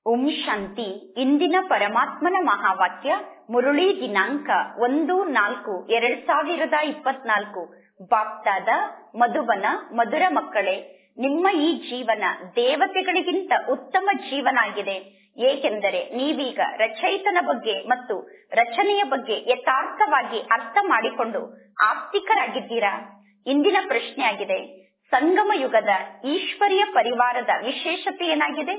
ಓಂ ಶಾಂತಿ ಇಂದಿನ ಪರಮಾತ್ಮನ ಮಹಾವಾಕ್ಯ ಮುರುಳಿ ದಿನಾಂಕ ಒಂದು ನಾಲ್ಕು ಎರಡ್ ಸಾವಿರದ ಇಪ್ಪತ್ನಾಲ್ಕು ಬಾಪ್ತಾದ ಮಧುಬನ ಮಧುರ ಮಕ್ಕಳೇ ನಿಮ್ಮ ಈ ಜೀವನ ದೇವತೆಗಳಿಗಿಂತ ಉತ್ತಮ ಜೀವನ ಆಗಿದೆ ಏಕೆಂದರೆ ನೀವೀಗ ರಚಯಿತನ ಬಗ್ಗೆ ಮತ್ತು ರಚನೆಯ ಬಗ್ಗೆ ಯಥಾರ್ಥವಾಗಿ ಅರ್ಥ ಮಾಡಿಕೊಂಡು ಆಸ್ತಿಕರಾಗಿದ್ದೀರಾ ಇಂದಿನ ಪ್ರಶ್ನೆಯಾಗಿದೆ ಸಂಗಮ ಯುಗದ ಈಶ್ವರಿಯ ಪರಿವಾರದ ವಿಶೇಷತೆ ಏನಾಗಿದೆ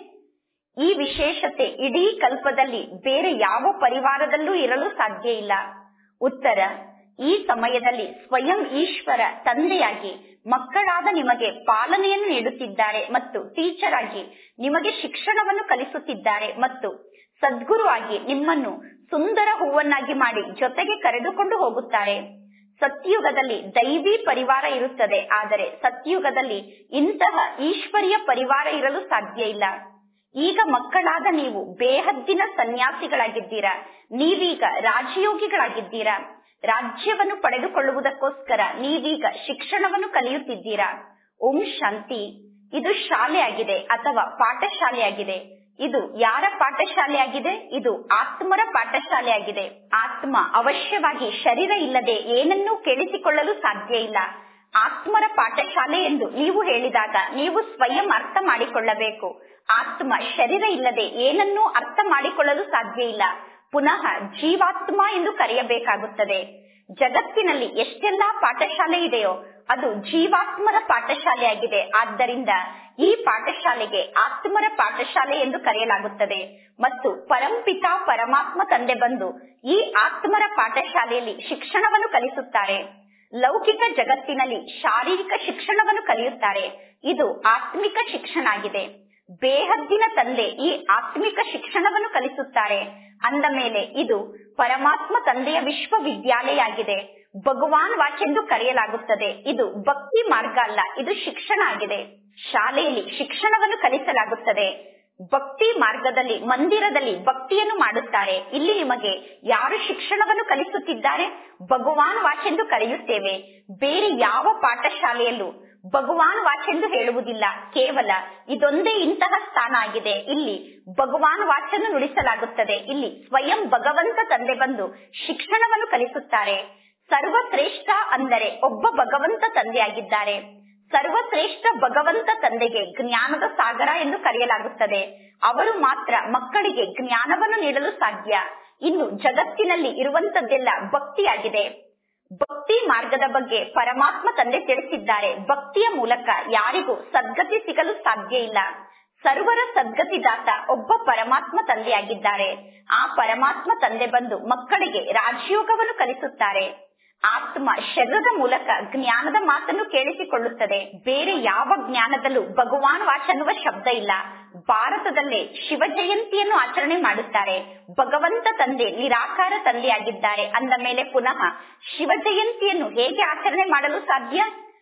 ಈ ವಿಶೇಷತೆ ಇಡೀ ಕಲ್ಪದಲ್ಲಿ ಬೇರೆ ಯಾವ ಪರಿವಾರದಲ್ಲೂ ಇರಲು ಸಾಧ್ಯ ಇಲ್ಲ ಉತ್ತರ ಈ ಸಮಯದಲ್ಲಿ ಸ್ವಯಂ ಈಶ್ವರ ತಂದೆಯಾಗಿ ಮಕ್ಕಳಾದ ನಿಮಗೆ ಪಾಲನೆಯನ್ನು ನೀಡುತ್ತಿದ್ದಾರೆ ಮತ್ತು ಟೀಚರ್ ಆಗಿ ನಿಮಗೆ ಶಿಕ್ಷಣವನ್ನು ಕಲಿಸುತ್ತಿದ್ದಾರೆ ಮತ್ತು ಸದ್ಗುರು ಆಗಿ ನಿಮ್ಮನ್ನು ಸುಂದರ ಹೂವನ್ನಾಗಿ ಮಾಡಿ ಜೊತೆಗೆ ಕರೆದುಕೊಂಡು ಹೋಗುತ್ತಾರೆ ಸತ್ಯುಗದಲ್ಲಿ ದೈವಿ ಪರಿವಾರ ಇರುತ್ತದೆ ಆದರೆ ಸತ್ಯುಗದಲ್ಲಿ ಇಂತಹ ಈಶ್ವರಿಯ ಪರಿವಾರ ಇರಲು ಸಾಧ್ಯ ಇಲ್ಲ ಈಗ ಮಕ್ಕಳಾದ ನೀವು ಬೇಹದ್ದಿನ ಸನ್ಯಾಸಿಗಳಾಗಿದ್ದೀರಾ ನೀವೀಗ ರಾಜಯೋಗಿಗಳಾಗಿದ್ದೀರಾ ರಾಜ್ಯವನ್ನು ಪಡೆದುಕೊಳ್ಳುವುದಕ್ಕೋಸ್ಕರ ನೀವೀಗ ಶಿಕ್ಷಣವನ್ನು ಕಲಿಯುತ್ತಿದ್ದೀರಾ ಓಂ ಶಾಂತಿ ಇದು ಶಾಲೆಯಾಗಿದೆ ಅಥವಾ ಪಾಠಶಾಲೆಯಾಗಿದೆ ಇದು ಯಾರ ಪಾಠಶಾಲೆಯಾಗಿದೆ ಇದು ಆತ್ಮರ ಪಾಠಶಾಲೆಯಾಗಿದೆ ಆತ್ಮ ಅವಶ್ಯವಾಗಿ ಶರೀರ ಇಲ್ಲದೆ ಏನನ್ನೂ ಕೇಳಿಸಿಕೊಳ್ಳಲು ಸಾಧ್ಯ ಇಲ್ಲ ಆತ್ಮರ ಪಾಠಶಾಲೆ ಎಂದು ನೀವು ಹೇಳಿದಾಗ ನೀವು ಸ್ವಯಂ ಅರ್ಥ ಮಾಡಿಕೊಳ್ಳಬೇಕು ಆತ್ಮ ಶರೀರ ಇಲ್ಲದೆ ಏನನ್ನೂ ಅರ್ಥ ಮಾಡಿಕೊಳ್ಳಲು ಸಾಧ್ಯ ಇಲ್ಲ ಪುನಃ ಜೀವಾತ್ಮ ಎಂದು ಕರೆಯಬೇಕಾಗುತ್ತದೆ ಜಗತ್ತಿನಲ್ಲಿ ಎಷ್ಟೆಲ್ಲಾ ಪಾಠಶಾಲೆ ಇದೆಯೋ ಅದು ಜೀವಾತ್ಮರ ಪಾಠಶಾಲೆಯಾಗಿದೆ ಆದ್ದರಿಂದ ಈ ಪಾಠಶಾಲೆಗೆ ಆತ್ಮರ ಪಾಠಶಾಲೆ ಎಂದು ಕರೆಯಲಾಗುತ್ತದೆ ಮತ್ತು ಪರಂಪಿತ ಪರಮಾತ್ಮ ತಂದೆ ಬಂದು ಈ ಆತ್ಮರ ಪಾಠಶಾಲೆಯಲ್ಲಿ ಶಿಕ್ಷಣವನ್ನು ಕಲಿಸುತ್ತಾರೆ ಲೌಕಿಕ ಜಗತ್ತಿನಲ್ಲಿ ಶಾರೀರಿಕ ಶಿಕ್ಷಣವನ್ನು ಕಲಿಯುತ್ತಾರೆ ಇದು ಆತ್ಮಿಕ ಶಿಕ್ಷಣ ಆಗಿದೆ ಬೇಹದ್ದಿನ ತಂದೆ ಈ ಆತ್ಮಿಕ ಶಿಕ್ಷಣವನ್ನು ಕಲಿಸುತ್ತಾರೆ ಅಂದ ಮೇಲೆ ಇದು ಪರಮಾತ್ಮ ತಂದೆಯ ವಿಶ್ವವಿದ್ಯಾಲಯ ಆಗಿದೆ ಭಗವಾನ್ ವಾಚ್ ಎಂದು ಕರೆಯಲಾಗುತ್ತದೆ ಇದು ಭಕ್ತಿ ಮಾರ್ಗ ಅಲ್ಲ ಇದು ಶಿಕ್ಷಣ ಆಗಿದೆ ಶಾಲೆಯಲ್ಲಿ ಶಿಕ್ಷಣವನ್ನು ಕಲಿಸಲಾಗುತ್ತದೆ ಭಕ್ತಿ ಮಾರ್ಗದಲ್ಲಿ ಮಂದಿರದಲ್ಲಿ ಭಕ್ತಿಯನ್ನು ಮಾಡುತ್ತಾರೆ ಇಲ್ಲಿ ನಿಮಗೆ ಯಾರು ಶಿಕ್ಷಣವನ್ನು ಕಲಿಸುತ್ತಿದ್ದಾರೆ ಭಗವಾನ್ ವಾಚ್ ಎಂದು ಕರೆಯುತ್ತೇವೆ ಬೇರೆ ಯಾವ ಪಾಠಶಾಲೆಯಲ್ಲೂ ಭಗವಾನ್ ವಾಚ್ ಎಂದು ಹೇಳುವುದಿಲ್ಲ ಕೇವಲ ಇದೊಂದೇ ಇಂತಹ ಸ್ಥಾನ ಆಗಿದೆ ಇಲ್ಲಿ ಭಗವಾನ್ ವಾಚನ್ನು ನುಡಿಸಲಾಗುತ್ತದೆ ಇಲ್ಲಿ ಸ್ವಯಂ ಭಗವಂತ ತಂದೆ ಬಂದು ಶಿಕ್ಷಣವನ್ನು ಕಲಿಸುತ್ತಾರೆ ಸರ್ವಶ್ರೇಷ್ಠ ಅಂದರೆ ಒಬ್ಬ ಭಗವಂತ ತಂದೆಯಾಗಿದ್ದಾರೆ ಸರ್ವಶ್ರೇಷ್ಠ ಭಗವಂತ ತಂದೆಗೆ ಜ್ಞಾನದ ಸಾಗರ ಎಂದು ಕರೆಯಲಾಗುತ್ತದೆ ಅವರು ಮಾತ್ರ ಮಕ್ಕಳಿಗೆ ಜ್ಞಾನವನ್ನು ನೀಡಲು ಸಾಧ್ಯ ಇನ್ನು ಜಗತ್ತಿನಲ್ಲಿ ಇರುವಂತದ್ದೆಲ್ಲ ಭಕ್ತಿಯಾಗಿದೆ ಭಕ್ತಿ ಮಾರ್ಗದ ಬಗ್ಗೆ ಪರಮಾತ್ಮ ತಂದೆ ತಿಳಿಸಿದ್ದಾರೆ ಭಕ್ತಿಯ ಮೂಲಕ ಯಾರಿಗೂ ಸದ್ಗತಿ ಸಿಗಲು ಸಾಧ್ಯ ಇಲ್ಲ ಸರ್ವರ ಸದ್ಗತಿದಾತ ಒಬ್ಬ ಪರಮಾತ್ಮ ತಂದೆಯಾಗಿದ್ದಾರೆ ಆ ಪರಮಾತ್ಮ ತಂದೆ ಬಂದು ಮಕ್ಕಳಿಗೆ ರಾಜಯೋಗವನ್ನು ಕಲಿಸುತ್ತಾರೆ ಆತ್ಮ ಶರೀರದ ಮೂಲಕ ಜ್ಞಾನದ ಮಾತನ್ನು ಕೇಳಿಸಿಕೊಳ್ಳುತ್ತದೆ ಬೇರೆ ಯಾವ ಜ್ಞಾನದಲ್ಲೂ ಭಗವಾನ್ ವಾಚ್ ಅನ್ನುವ ಶಬ್ದ ಇಲ್ಲ ಭಾರತದಲ್ಲೇ ಶಿವ ಜಯಂತಿಯನ್ನು ಆಚರಣೆ ಮಾಡುತ್ತಾರೆ ಭಗವಂತ ತಂದೆ ನಿರಾಕಾರ ತಂದೆಯಾಗಿದ್ದಾರೆ ಅಂದ ಮೇಲೆ ಪುನಃ ಶಿವ ಜಯಂತಿಯನ್ನು ಹೇಗೆ ಆಚರಣೆ ಮಾಡಲು ಸಾಧ್ಯ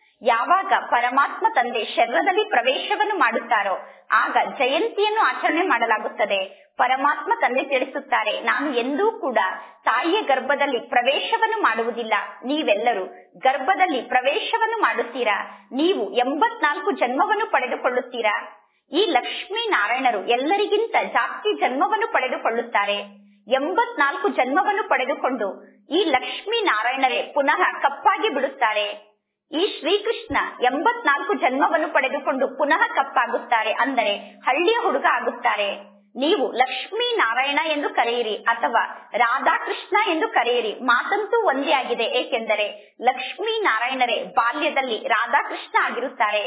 ಯಾವಾಗ ಪರಮಾತ್ಮ ತಂದೆ ಶರೀರದಲ್ಲಿ ಪ್ರವೇಶವನ್ನು ಮಾಡುತ್ತಾರೋ ಆಗ ಜಯಂತಿಯನ್ನು ಆಚರಣೆ ಮಾಡಲಾಗುತ್ತದೆ ಪರಮಾತ್ಮ ತಂದೆ ತಿಳಿಸುತ್ತಾರೆ ನಾನು ಎಂದೂ ಕೂಡ ತಾಯಿಯ ಗರ್ಭದಲ್ಲಿ ಪ್ರವೇಶವನ್ನು ಮಾಡುವುದಿಲ್ಲ ನೀವೆಲ್ಲರೂ ಗರ್ಭದಲ್ಲಿ ಪ್ರವೇಶವನ್ನು ಮಾಡುತ್ತೀರಾ ನೀವು ಎಂಬತ್ನಾಲ್ಕು ಜನ್ಮವನ್ನು ಪಡೆದುಕೊಳ್ಳುತ್ತೀರಾ ಈ ಲಕ್ಷ್ಮೀ ನಾರಾಯಣರು ಎಲ್ಲರಿಗಿಂತ ಜಾಸ್ತಿ ಜನ್ಮವನ್ನು ಪಡೆದುಕೊಳ್ಳುತ್ತಾರೆ ಎಂಬತ್ನಾಲ್ಕು ಜನ್ಮವನ್ನು ಪಡೆದುಕೊಂಡು ಈ ಲಕ್ಷ್ಮೀ ನಾರಾಯಣರೇ ಪುನಃ ಕಪ್ಪಾಗಿ ಬಿಡುತ್ತಾರೆ ಈ ಶ್ರೀಕೃಷ್ಣ ಎಂಬತ್ನಾಲ್ಕು ಜನ್ಮವನ್ನು ಪಡೆದುಕೊಂಡು ಪುನಃ ಕಪ್ಪಾಗುತ್ತಾರೆ ಅಂದರೆ ಹಳ್ಳಿಯ ಹುಡುಗ ಆಗುತ್ತಾರೆ ನೀವು ಲಕ್ಷ್ಮೀ ನಾರಾಯಣ ಎಂದು ಕರೆಯಿರಿ ಅಥವಾ ರಾಧಾಕೃಷ್ಣ ಎಂದು ಕರೆಯಿರಿ ಮಾತಂತೂ ಒಂದೇ ಆಗಿದೆ ಏಕೆಂದರೆ ಲಕ್ಷ್ಮೀ ನಾರಾಯಣರೇ ಬಾಲ್ಯದಲ್ಲಿ ರಾಧಾಕೃಷ್ಣ ಆಗಿರುತ್ತಾರೆ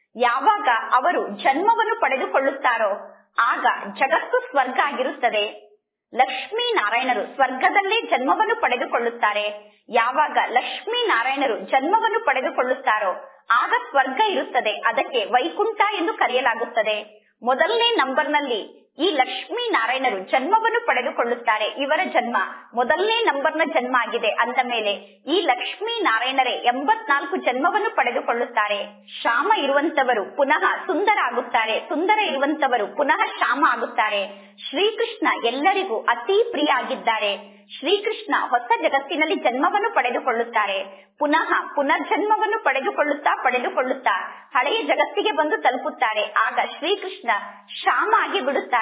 ಯಾವಾಗ ಅವರು ಜನ್ಮವನ್ನು ಪಡೆದುಕೊಳ್ಳುತ್ತಾರೋ ಆಗ ಜಗತ್ತು ಸ್ವರ್ಗ ಆಗಿರುತ್ತದೆ ಲಕ್ಷ್ಮೀ ನಾರಾಯಣರು ಸ್ವರ್ಗದಲ್ಲೇ ಜನ್ಮವನ್ನು ಪಡೆದುಕೊಳ್ಳುತ್ತಾರೆ ಯಾವಾಗ ಲಕ್ಷ್ಮೀ ನಾರಾಯಣರು ಜನ್ಮವನ್ನು ಪಡೆದುಕೊಳ್ಳುತ್ತಾರೋ ಆಗ ಸ್ವರ್ಗ ಇರುತ್ತದೆ ಅದಕ್ಕೆ ವೈಕುಂಠ ಎಂದು ಕರೆಯಲಾಗುತ್ತದೆ ಮೊದಲನೇ ನಂಬರ್ನಲ್ಲಿ ಈ ಲಕ್ಷ್ಮೀ ನಾರಾಯಣರು ಜನ್ಮವನ್ನು ಪಡೆದುಕೊಳ್ಳುತ್ತಾರೆ ಇವರ ಜನ್ಮ ಮೊದಲನೇ ನಂಬರ್ನ ಜನ್ಮ ಆಗಿದೆ ಅಂದ ಮೇಲೆ ಈ ಲಕ್ಷ್ಮೀ ನಾರಾಯಣರೇ ಎಂಬತ್ನಾಲ್ಕು ಜನ್ಮವನ್ನು ಪಡೆದುಕೊಳ್ಳುತ್ತಾರೆ ಶ್ಯಾಮ ಇರುವಂತವರು ಪುನಃ ಸುಂದರ ಆಗುತ್ತಾರೆ ಸುಂದರ ಇರುವಂತವರು ಪುನಃ ಶ್ಯಾಮ ಆಗುತ್ತಾರೆ ಶ್ರೀಕೃಷ್ಣ ಎಲ್ಲರಿಗೂ ಅತಿ ಪ್ರಿಯ ಆಗಿದ್ದಾರೆ ಶ್ರೀಕೃಷ್ಣ ಹೊಸ ಜಗತ್ತಿನಲ್ಲಿ ಜನ್ಮವನ್ನು ಪಡೆದುಕೊಳ್ಳುತ್ತಾರೆ ಪುನಃ ಪುನರ್ಜನ್ಮವನ್ನು ಪಡೆದುಕೊಳ್ಳುತ್ತಾ ಪಡೆದುಕೊಳ್ಳುತ್ತಾ ಹಳೆಯ ಜಗತ್ತಿಗೆ ಬಂದು ತಲುಪುತ್ತಾರೆ ಆಗ ಶ್ರೀಕೃಷ್ಣ ಶ್ಯಾಮ ಆಗಿ ಬಿಡುತ್ತಾರೆ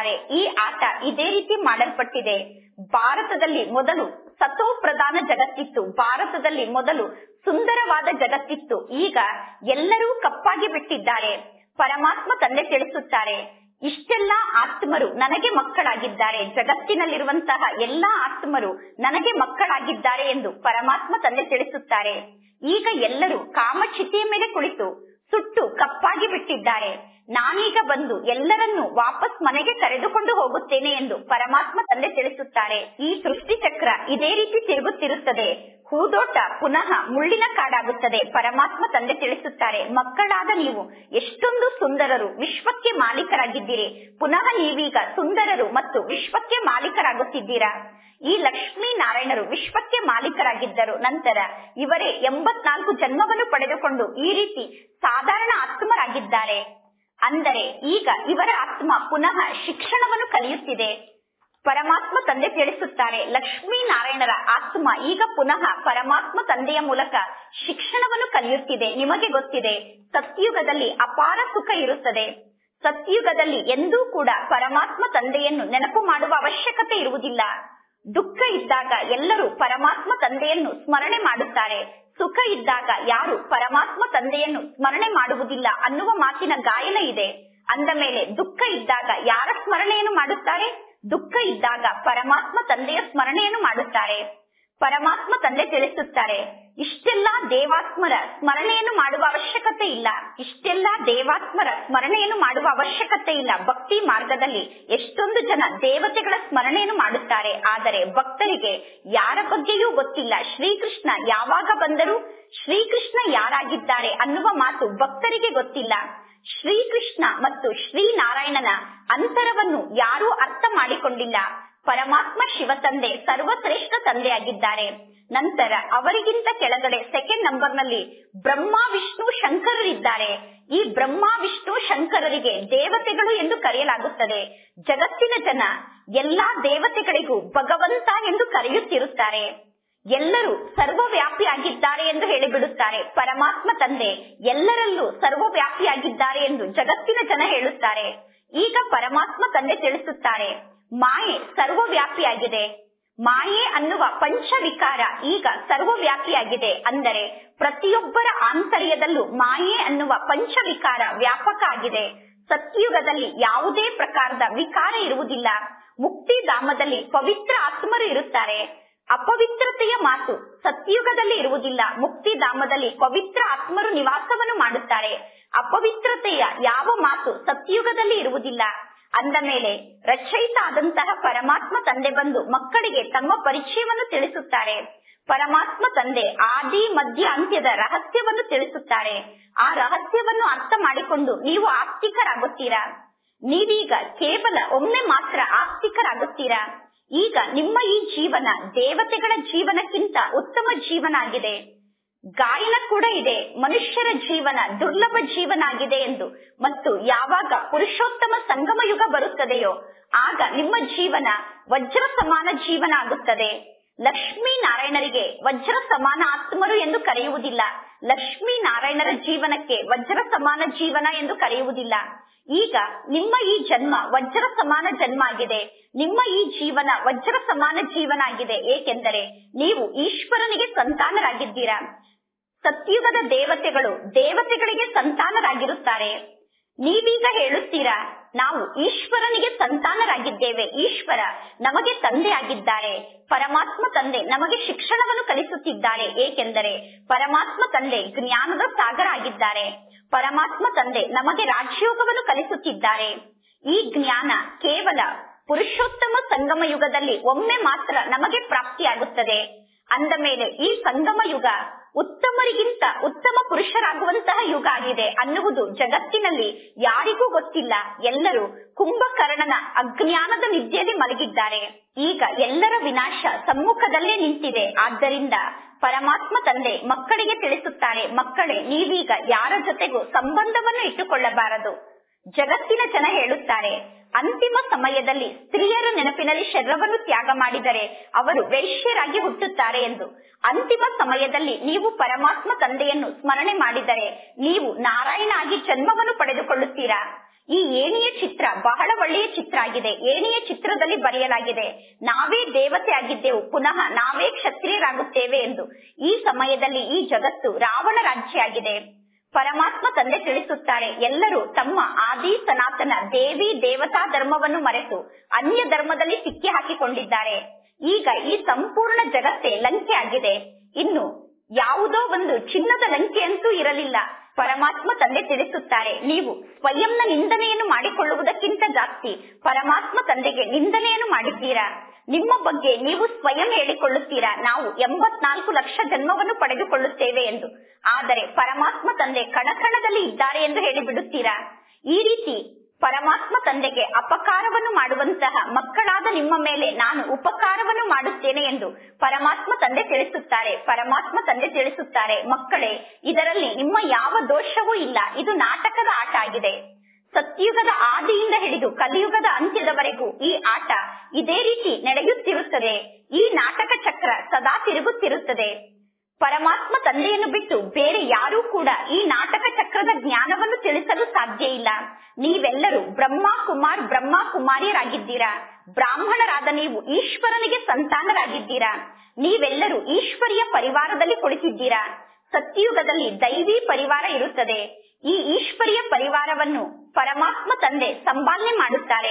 ಹೇಳುತ್ತಾರೆ ಈ ಆಟ ಇದೇ ರೀತಿ ಮಾಡಲ್ಪಟ್ಟಿದೆ ಭಾರತದಲ್ಲಿ ಮೊದಲು ಸತೋ ಪ್ರಧಾನ ಜಗತ್ತಿತ್ತು ಭಾರತದಲ್ಲಿ ಮೊದಲು ಸುಂದರವಾದ ಜಗತ್ತಿತ್ತು ಈಗ ಎಲ್ಲರೂ ಕಪ್ಪಾಗಿ ಬಿಟ್ಟಿದ್ದಾರೆ ಪರಮಾತ್ಮ ತಂದೆ ತಿಳಿಸುತ್ತಾರೆ ಇಷ್ಟೆಲ್ಲ ಆತ್ಮರು ನನಗೆ ಮಕ್ಕಳಾಗಿದ್ದಾರೆ ಜಗತ್ತಿನಲ್ಲಿರುವಂತಹ ಎಲ್ಲಾ ಆತ್ಮರು ನನಗೆ ಮಕ್ಕಳಾಗಿದ್ದಾರೆ ಎಂದು ಪರಮಾತ್ಮ ತಂದೆ ತಿಳಿಸುತ್ತಾರೆ ಈಗ ಎಲ್ಲರೂ ಕಾಮಚಿತಿಯ ಮೇಲೆ ಕುಳಿತು ಸುಟ್ಟು ಕಪ್ಪಾಗಿ ಬಿಟ್ಟಿದ್ದಾರೆ ನಾನೀಗ ಬಂದು ಎಲ್ಲರನ್ನೂ ವಾಪಸ್ ಮನೆಗೆ ಕರೆದುಕೊಂಡು ಹೋಗುತ್ತೇನೆ ಎಂದು ಪರಮಾತ್ಮ ತಂದೆ ತಿಳಿಸುತ್ತಾರೆ ಈ ಸೃಷ್ಟಿ ಚಕ್ರ ಇದೇ ರೀತಿ ತಿರುಗುತ್ತಿರುತ್ತದೆ ಹೂದೋಟ ಪುನಃ ಮುಳ್ಳಿನ ಕಾಡಾಗುತ್ತದೆ ಪರಮಾತ್ಮ ತಂದೆ ತಿಳಿಸುತ್ತಾರೆ ಮಕ್ಕಳಾದ ನೀವು ಎಷ್ಟೊಂದು ಸುಂದರರು ವಿಶ್ವಕ್ಕೆ ಮಾಲೀಕರಾಗಿದ್ದೀರಿ ಪುನಃ ನೀವೀಗ ಸುಂದರರು ಮತ್ತು ವಿಶ್ವಕ್ಕೆ ಮಾಲೀಕರಾಗುತ್ತಿದ್ದೀರಾ ಈ ಲಕ್ಷ್ಮೀ ನಾರಾಯಣರು ವಿಶ್ವಕ್ಕೆ ಮಾಲೀಕರಾಗಿದ್ದರು ನಂತರ ಇವರೇ ಎಂಬತ್ನಾಲ್ಕು ಜನ್ಮವನ್ನು ಪಡೆದುಕೊಂಡು ಈ ರೀತಿ ಸಾಧಾರಣ ಆತ್ಮರಾಗಿದ್ದಾರೆ ಅಂದರೆ ಈಗ ಇವರ ಆತ್ಮ ಪುನಃ ಶಿಕ್ಷಣವನ್ನು ಕಲಿಯುತ್ತಿದೆ ಪರಮಾತ್ಮ ತಂದೆ ತಿಳಿಸುತ್ತಾರೆ ಲಕ್ಷ್ಮೀ ನಾರಾಯಣರ ಆತ್ಮ ಈಗ ಪುನಃ ಪರಮಾತ್ಮ ತಂದೆಯ ಮೂಲಕ ಶಿಕ್ಷಣವನ್ನು ಕಲಿಯುತ್ತಿದೆ ನಿಮಗೆ ಗೊತ್ತಿದೆ ಸತ್ಯುಗದಲ್ಲಿ ಅಪಾರ ಸುಖ ಇರುತ್ತದೆ ಸತ್ಯುಗದಲ್ಲಿ ಎಂದೂ ಕೂಡ ಪರಮಾತ್ಮ ತಂದೆಯನ್ನು ನೆನಪು ಮಾಡುವ ಅವಶ್ಯಕತೆ ಇರುವುದಿಲ್ಲ ದುಃಖ ಇದ್ದಾಗ ಎಲ್ಲರೂ ಪರಮಾತ್ಮ ತಂದೆಯನ್ನು ಸ್ಮರಣೆ ಮಾಡುತ್ತಾರೆ ಸುಖ ಇದ್ದಾಗ ಯಾರು ಪರಮಾತ್ಮ ತಂದೆಯನ್ನು ಸ್ಮರಣೆ ಮಾಡುವುದಿಲ್ಲ ಅನ್ನುವ ಮಾತಿನ ಗಾಯನ ಇದೆ ಅಂದ ಮೇಲೆ ದುಃಖ ಇದ್ದಾಗ ಯಾರ ಸ್ಮರಣೆಯನ್ನು ಮಾಡುತ್ತಾರೆ ದುಃಖ ಇದ್ದಾಗ ಪರಮಾತ್ಮ ತಂದೆಯ ಸ್ಮರಣೆಯನ್ನು ಮಾಡುತ್ತಾರೆ ಪರಮಾತ್ಮ ತಂದೆ ತಿಳಿಸುತ್ತಾರೆ ಇಷ್ಟೆಲ್ಲಾ ದೇವಾತ್ಮರ ಸ್ಮರಣೆಯನ್ನು ಮಾಡುವ ಅವಶ್ಯಕತೆ ಇಲ್ಲ ಇಷ್ಟೆಲ್ಲಾ ದೇವಾತ್ಮರ ಸ್ಮರಣೆಯನ್ನು ಮಾಡುವ ಅವಶ್ಯಕತೆ ಇಲ್ಲ ಭಕ್ತಿ ಮಾರ್ಗದಲ್ಲಿ ಎಷ್ಟೊಂದು ಜನ ದೇವತೆಗಳ ಸ್ಮರಣೆಯನ್ನು ಮಾಡುತ್ತಾರೆ ಆದರೆ ಭಕ್ತರಿಗೆ ಯಾರ ಬಗ್ಗೆಯೂ ಗೊತ್ತಿಲ್ಲ ಶ್ರೀಕೃಷ್ಣ ಯಾವಾಗ ಬಂದರು ಶ್ರೀಕೃಷ್ಣ ಯಾರಾಗಿದ್ದಾರೆ ಅನ್ನುವ ಮಾತು ಭಕ್ತರಿಗೆ ಗೊತ್ತಿಲ್ಲ ಶ್ರೀಕೃಷ್ಣ ಮತ್ತು ಶ್ರೀನಾರಾಯಣನ ಅಂತರವನ್ನು ಯಾರೂ ಅರ್ಥ ಮಾಡಿಕೊಂಡಿಲ್ಲ ಪರಮಾತ್ಮ ಶಿವ ತಂದೆ ಸರ್ವಶ್ರೇಷ್ಠ ತಂದೆಯಾಗಿದ್ದಾರೆ ನಂತರ ಅವರಿಗಿಂತ ಕೆಳಗಡೆ ಸೆಕೆಂಡ್ ನಂಬರ್ನಲ್ಲಿ ಬ್ರಹ್ಮ ವಿಷ್ಣು ಶಂಕರರಿದ್ದಾರೆ ಈ ಬ್ರಹ್ಮ ವಿಷ್ಣು ಶಂಕರರಿಗೆ ದೇವತೆಗಳು ಎಂದು ಕರೆಯಲಾಗುತ್ತದೆ ಜಗತ್ತಿನ ಜನ ಎಲ್ಲಾ ದೇವತೆಗಳಿಗೂ ಭಗವಂತ ಎಂದು ಕರೆಯುತ್ತಿರುತ್ತಾರೆ ಎಲ್ಲರೂ ಸರ್ವವ್ಯಾಪಿಯಾಗಿದ್ದಾರೆ ಎಂದು ಹೇಳಿಬಿಡುತ್ತಾರೆ ಪರಮಾತ್ಮ ತಂದೆ ಎಲ್ಲರಲ್ಲೂ ಸರ್ವವ್ಯಾಪಿಯಾಗಿದ್ದಾರೆ ಎಂದು ಜಗತ್ತಿನ ಜನ ಹೇಳುತ್ತಾರೆ ಈಗ ಪರಮಾತ್ಮ ತಂದೆ ತಿಳಿಸುತ್ತಾರೆ ಮಾಯೆ ಸರ್ವವ್ಯಾಪಿಯಾಗಿದೆ ಮಾಯೆ ಅನ್ನುವ ಪಂಚವಿಕಾರ ಈಗ ಸರ್ವವ್ಯಾಪಿಯಾಗಿದೆ ಅಂದರೆ ಪ್ರತಿಯೊಬ್ಬರ ಆಂತರ್ಯದಲ್ಲೂ ಮಾಯೆ ಅನ್ನುವ ಪಂಚವಿಕಾರ ವ್ಯಾಪಕ ಆಗಿದೆ ಸತ್ಯುಗದಲ್ಲಿ ಯಾವುದೇ ಪ್ರಕಾರದ ವಿಕಾರ ಇರುವುದಿಲ್ಲ ಮುಕ್ತಿಧಾಮದಲ್ಲಿ ಪವಿತ್ರ ಆತ್ಮರು ಇರುತ್ತಾರೆ ಅಪವಿತ್ರತೆಯ ಮಾತು ಸತ್ಯುಗದಲ್ಲಿ ಇರುವುದಿಲ್ಲ ಮುಕ್ತಿಧಾಮದಲ್ಲಿ ಪವಿತ್ರ ಆತ್ಮರು ನಿವಾಸವನ್ನು ಮಾಡುತ್ತಾರೆ ಅಪವಿತ್ರತೆಯ ಯಾವ ಮಾತು ಸತ್ಯುಗದಲ್ಲಿ ಇರುವುದಿಲ್ಲ ಅಂದ ಮೇಲೆ ರಚಯಿತ ಆದಂತಹ ಪರಮಾತ್ಮ ತಂದೆ ಬಂದು ಮಕ್ಕಳಿಗೆ ತಮ್ಮ ಪರಿಚಯವನ್ನು ತಿಳಿಸುತ್ತಾರೆ ಪರಮಾತ್ಮ ತಂದೆ ಆದಿ ಮಧ್ಯ ಅಂತ್ಯದ ರಹಸ್ಯವನ್ನು ತಿಳಿಸುತ್ತಾರೆ ಆ ರಹಸ್ಯವನ್ನು ಅರ್ಥ ಮಾಡಿಕೊಂಡು ನೀವು ಆಸ್ತಿಕರಾಗುತ್ತೀರಾ ನೀವೀಗ ಕೇವಲ ಒಮ್ಮೆ ಮಾತ್ರ ಆಸ್ತಿಕರಾಗುತ್ತೀರಾ ಈಗ ನಿಮ್ಮ ಈ ಜೀವನ ದೇವತೆಗಳ ಜೀವನಕ್ಕಿಂತ ಉತ್ತಮ ಜೀವನ ಆಗಿದೆ ಗಾಯನ ಕೂಡ ಇದೆ ಮನುಷ್ಯರ ಜೀವನ ದುರ್ಲಭ ಜೀವನ ಆಗಿದೆ ಎಂದು ಮತ್ತು ಯಾವಾಗ ಪುರುಷೋತ್ತಮ ಸಂಗಮ ಯುಗ ಬರುತ್ತದೆಯೋ ಆಗ ನಿಮ್ಮ ಜೀವನ ವಜ್ರ ಸಮಾನ ಜೀವನ ಆಗುತ್ತದೆ ಲಕ್ಷ್ಮೀ ನಾರಾಯಣರಿಗೆ ವಜ್ರ ಸಮಾನ ಆತ್ಮರು ಎಂದು ಕರೆಯುವುದಿಲ್ಲ ಲಕ್ಷ್ಮೀ ನಾರಾಯಣರ ಜೀವನಕ್ಕೆ ವಜ್ರ ಸಮಾನ ಜೀವನ ಎಂದು ಕರೆಯುವುದಿಲ್ಲ ಈಗ ನಿಮ್ಮ ಈ ಜನ್ಮ ವಜ್ರ ಸಮಾನ ಜನ್ಮ ಆಗಿದೆ ನಿಮ್ಮ ಈ ಜೀವನ ವಜ್ರ ಸಮಾನ ಜೀವನ ಆಗಿದೆ ಏಕೆಂದರೆ ನೀವು ಈಶ್ವರನಿಗೆ ಸಂತಾನರಾಗಿದ್ದೀರಾ ಸತ್ಯುಗದ ದೇವತೆಗಳು ದೇವತೆಗಳಿಗೆ ಸಂತಾನರಾಗಿರುತ್ತಾರೆ ನೀವೀಗ ಹೇಳುತ್ತೀರಾ ನಾವು ಈಶ್ವರನಿಗೆ ಸಂತಾನರಾಗಿದ್ದೇವೆ ಈಶ್ವರ ನಮಗೆ ತಂದೆ ಆಗಿದ್ದಾರೆ ಪರಮಾತ್ಮ ತಂದೆ ನಮಗೆ ಶಿಕ್ಷಣವನ್ನು ಕಲಿಸುತ್ತಿದ್ದಾರೆ ಏಕೆಂದರೆ ಪರಮಾತ್ಮ ತಂದೆ ಜ್ಞಾನದ ಸಾಗರ ಆಗಿದ್ದಾರೆ ಪರಮಾತ್ಮ ತಂದೆ ನಮಗೆ ರಾಜಯೋಗವನ್ನು ಕಲಿಸುತ್ತಿದ್ದಾರೆ ಈ ಜ್ಞಾನ ಕೇವಲ ಪುರುಷೋತ್ತಮ ಸಂಗಮ ಯುಗದಲ್ಲಿ ಒಮ್ಮೆ ಮಾತ್ರ ನಮಗೆ ಪ್ರಾಪ್ತಿಯಾಗುತ್ತದೆ ಅಂದ ಮೇಲೆ ಈ ಸಂಗಮ ಯುಗ ಉತ್ತಮರಿಗಿಂತ ಉತ್ತಮ ಪುರುಷರಾಗುವಂತಹ ಯುಗ ಆಗಿದೆ ಅನ್ನುವುದು ಜಗತ್ತಿನಲ್ಲಿ ಯಾರಿಗೂ ಗೊತ್ತಿಲ್ಲ ಎಲ್ಲರೂ ಕುಂಭಕರ್ಣನ ಅಜ್ಞಾನದ ನಿದ್ದೆಯಲ್ಲಿ ಮಲಗಿದ್ದಾರೆ ಈಗ ಎಲ್ಲರ ವಿನಾಶ ಸಮ್ಮುಖದಲ್ಲೇ ನಿಂತಿದೆ ಆದ್ದರಿಂದ ಪರಮಾತ್ಮ ತಂದೆ ಮಕ್ಕಳಿಗೆ ತಿಳಿಸುತ್ತಾರೆ ಮಕ್ಕಳೇ ನೀವೀಗ ಯಾರ ಜೊತೆಗೂ ಸಂಬಂಧವನ್ನು ಇಟ್ಟುಕೊಳ್ಳಬಾರದು ಜಗತ್ತಿನ ಜನ ಹೇಳುತ್ತಾರೆ ಅಂತಿಮ ಸಮಯದಲ್ಲಿ ಸ್ತ್ರೀಯರ ನೆನಪಿನಲ್ಲಿ ಶರೀರವನ್ನು ತ್ಯಾಗ ಮಾಡಿದರೆ ಅವರು ವೈಶ್ಯರಾಗಿ ಹುಟ್ಟುತ್ತಾರೆ ಎಂದು ಅಂತಿಮ ಸಮಯದಲ್ಲಿ ನೀವು ಪರಮಾತ್ಮ ತಂದೆಯನ್ನು ಸ್ಮರಣೆ ಮಾಡಿದರೆ ನೀವು ನಾರಾಯಣ ಆಗಿ ಜನ್ಮವನ್ನು ಪಡೆದುಕೊಳ್ಳುತ್ತೀರಾ ಈ ಏಣಿಯ ಚಿತ್ರ ಬಹಳ ಒಳ್ಳೆಯ ಚಿತ್ರ ಆಗಿದೆ ಏಣಿಯ ಚಿತ್ರದಲ್ಲಿ ಬರೆಯಲಾಗಿದೆ ನಾವೇ ದೇವತೆ ಆಗಿದ್ದೆವು ಪುನಃ ನಾವೇ ಕ್ಷತ್ರಿಯರಾಗುತ್ತೇವೆ ಎಂದು ಈ ಸಮಯದಲ್ಲಿ ಈ ಜಗತ್ತು ರಾವಣ ರಾಜ್ಯ ಆಗಿದೆ ಪರಮಾತ್ಮ ತಂದೆ ತಿಳಿಸುತ್ತಾರೆ ಎಲ್ಲರೂ ತಮ್ಮ ಆದಿ ಸನಾತನ ದೇವಿ ದೇವತಾ ಧರ್ಮವನ್ನು ಮರೆತು ಅನ್ಯ ಧರ್ಮದಲ್ಲಿ ಸಿಕ್ಕಿ ಹಾಕಿಕೊಂಡಿದ್ದಾರೆ ಈಗ ಈ ಸಂಪೂರ್ಣ ಜಗತ್ತೇ ಲಂಕೆ ಆಗಿದೆ ಇನ್ನು ಯಾವುದೋ ಒಂದು ಚಿನ್ನದ ಲಂಕೆಯಂತೂ ಇರಲಿಲ್ಲ ಪರಮಾತ್ಮ ತಂದೆ ತಿಳಿಸುತ್ತಾರೆ ನೀವು ಸ್ವಯಂನ ನಿಂದನೆಯನ್ನು ಮಾಡಿಕೊಳ್ಳುವುದಕ್ಕಿಂತ ಜಾಸ್ತಿ ಪರಮಾತ್ಮ ತಂದೆಗೆ ನಿಂದನೆಯನ್ನು ಮಾಡಿದ್ದೀರಾ ನಿಮ್ಮ ಬಗ್ಗೆ ನೀವು ಸ್ವಯಂ ಹೇಳಿಕೊಳ್ಳುತ್ತೀರಾ ನಾವು ಎಂಬತ್ನಾಲ್ಕು ಲಕ್ಷ ಜನ್ಮವನ್ನು ಪಡೆದುಕೊಳ್ಳುತ್ತೇವೆ ಎಂದು ಆದರೆ ಪರಮಾತ್ಮ ತಂದೆ ಕಣಕಣದಲ್ಲಿ ಇದ್ದಾರೆ ಎಂದು ಹೇಳಿಬಿಡುತ್ತೀರಾ ಈ ರೀತಿ ಪರಮಾತ್ಮ ತಂದೆಗೆ ಅಪಕಾರವನ್ನು ಮಾಡುವಂತಹ ಮಕ್ಕಳಾದ ನಿಮ್ಮ ಮೇಲೆ ನಾನು ಉಪಕಾರವನ್ನು ಮಾಡುತ್ತೇನೆ ಎಂದು ಪರಮಾತ್ಮ ತಂದೆ ತಿಳಿಸುತ್ತಾರೆ ಪರಮಾತ್ಮ ತಂದೆ ತಿಳಿಸುತ್ತಾರೆ ಮಕ್ಕಳೇ ಇದರಲ್ಲಿ ನಿಮ್ಮ ಯಾವ ದೋಷವೂ ಇಲ್ಲ ಇದು ನಾಟಕದ ಆಟ ಆಗಿದೆ ಸತ್ಯುಗದ ಆದಿಯಿಂದ ಹಿಡಿದು ಕಲಿಯುಗದ ಅಂತ್ಯದವರೆಗೂ ಈ ಆಟ ಇದೇ ರೀತಿ ನಡೆಯುತ್ತಿರುತ್ತದೆ ಈ ನಾಟಕ ಚಕ್ರ ಸದಾ ತಿರುಗುತ್ತಿರುತ್ತದೆ ಪರಮಾತ್ಮ ತಂದೆಯನ್ನು ಬಿಟ್ಟು ಬೇರೆ ಯಾರೂ ಕೂಡ ಈ ನಾಟಕ ಚಕ್ರದ ಜ್ಞಾನವನ್ನು ತಿಳಿಸಲು ಸಾಧ್ಯ ಇಲ್ಲ ನೀವೆಲ್ಲರೂ ಬ್ರಹ್ಮ ಕುಮಾರ್ ಬ್ರಹ್ಮ ಕುಮಾರಿಯರಾಗಿದ್ದೀರಾ ಬ್ರಾಹ್ಮಣರಾದ ನೀವು ಈಶ್ವರನಿಗೆ ಸಂತಾನರಾಗಿದ್ದೀರಾ ನೀವೆಲ್ಲರೂ ಈಶ್ವರಿಯ ಪರಿವಾರದಲ್ಲಿ ಕುಳಿತಿದ್ದೀರಾ ಸತ್ಯಯುಗದಲ್ಲಿ ದೈವಿ ಪರಿವಾರ ಇರುತ್ತದೆ ಈ ಈಶ್ವರಿಯ ಪರಿವಾರವನ್ನು ಪರಮಾತ್ಮ ತಂದೆ ಸಂಪಾದನೆ ಮಾಡುತ್ತಾರೆ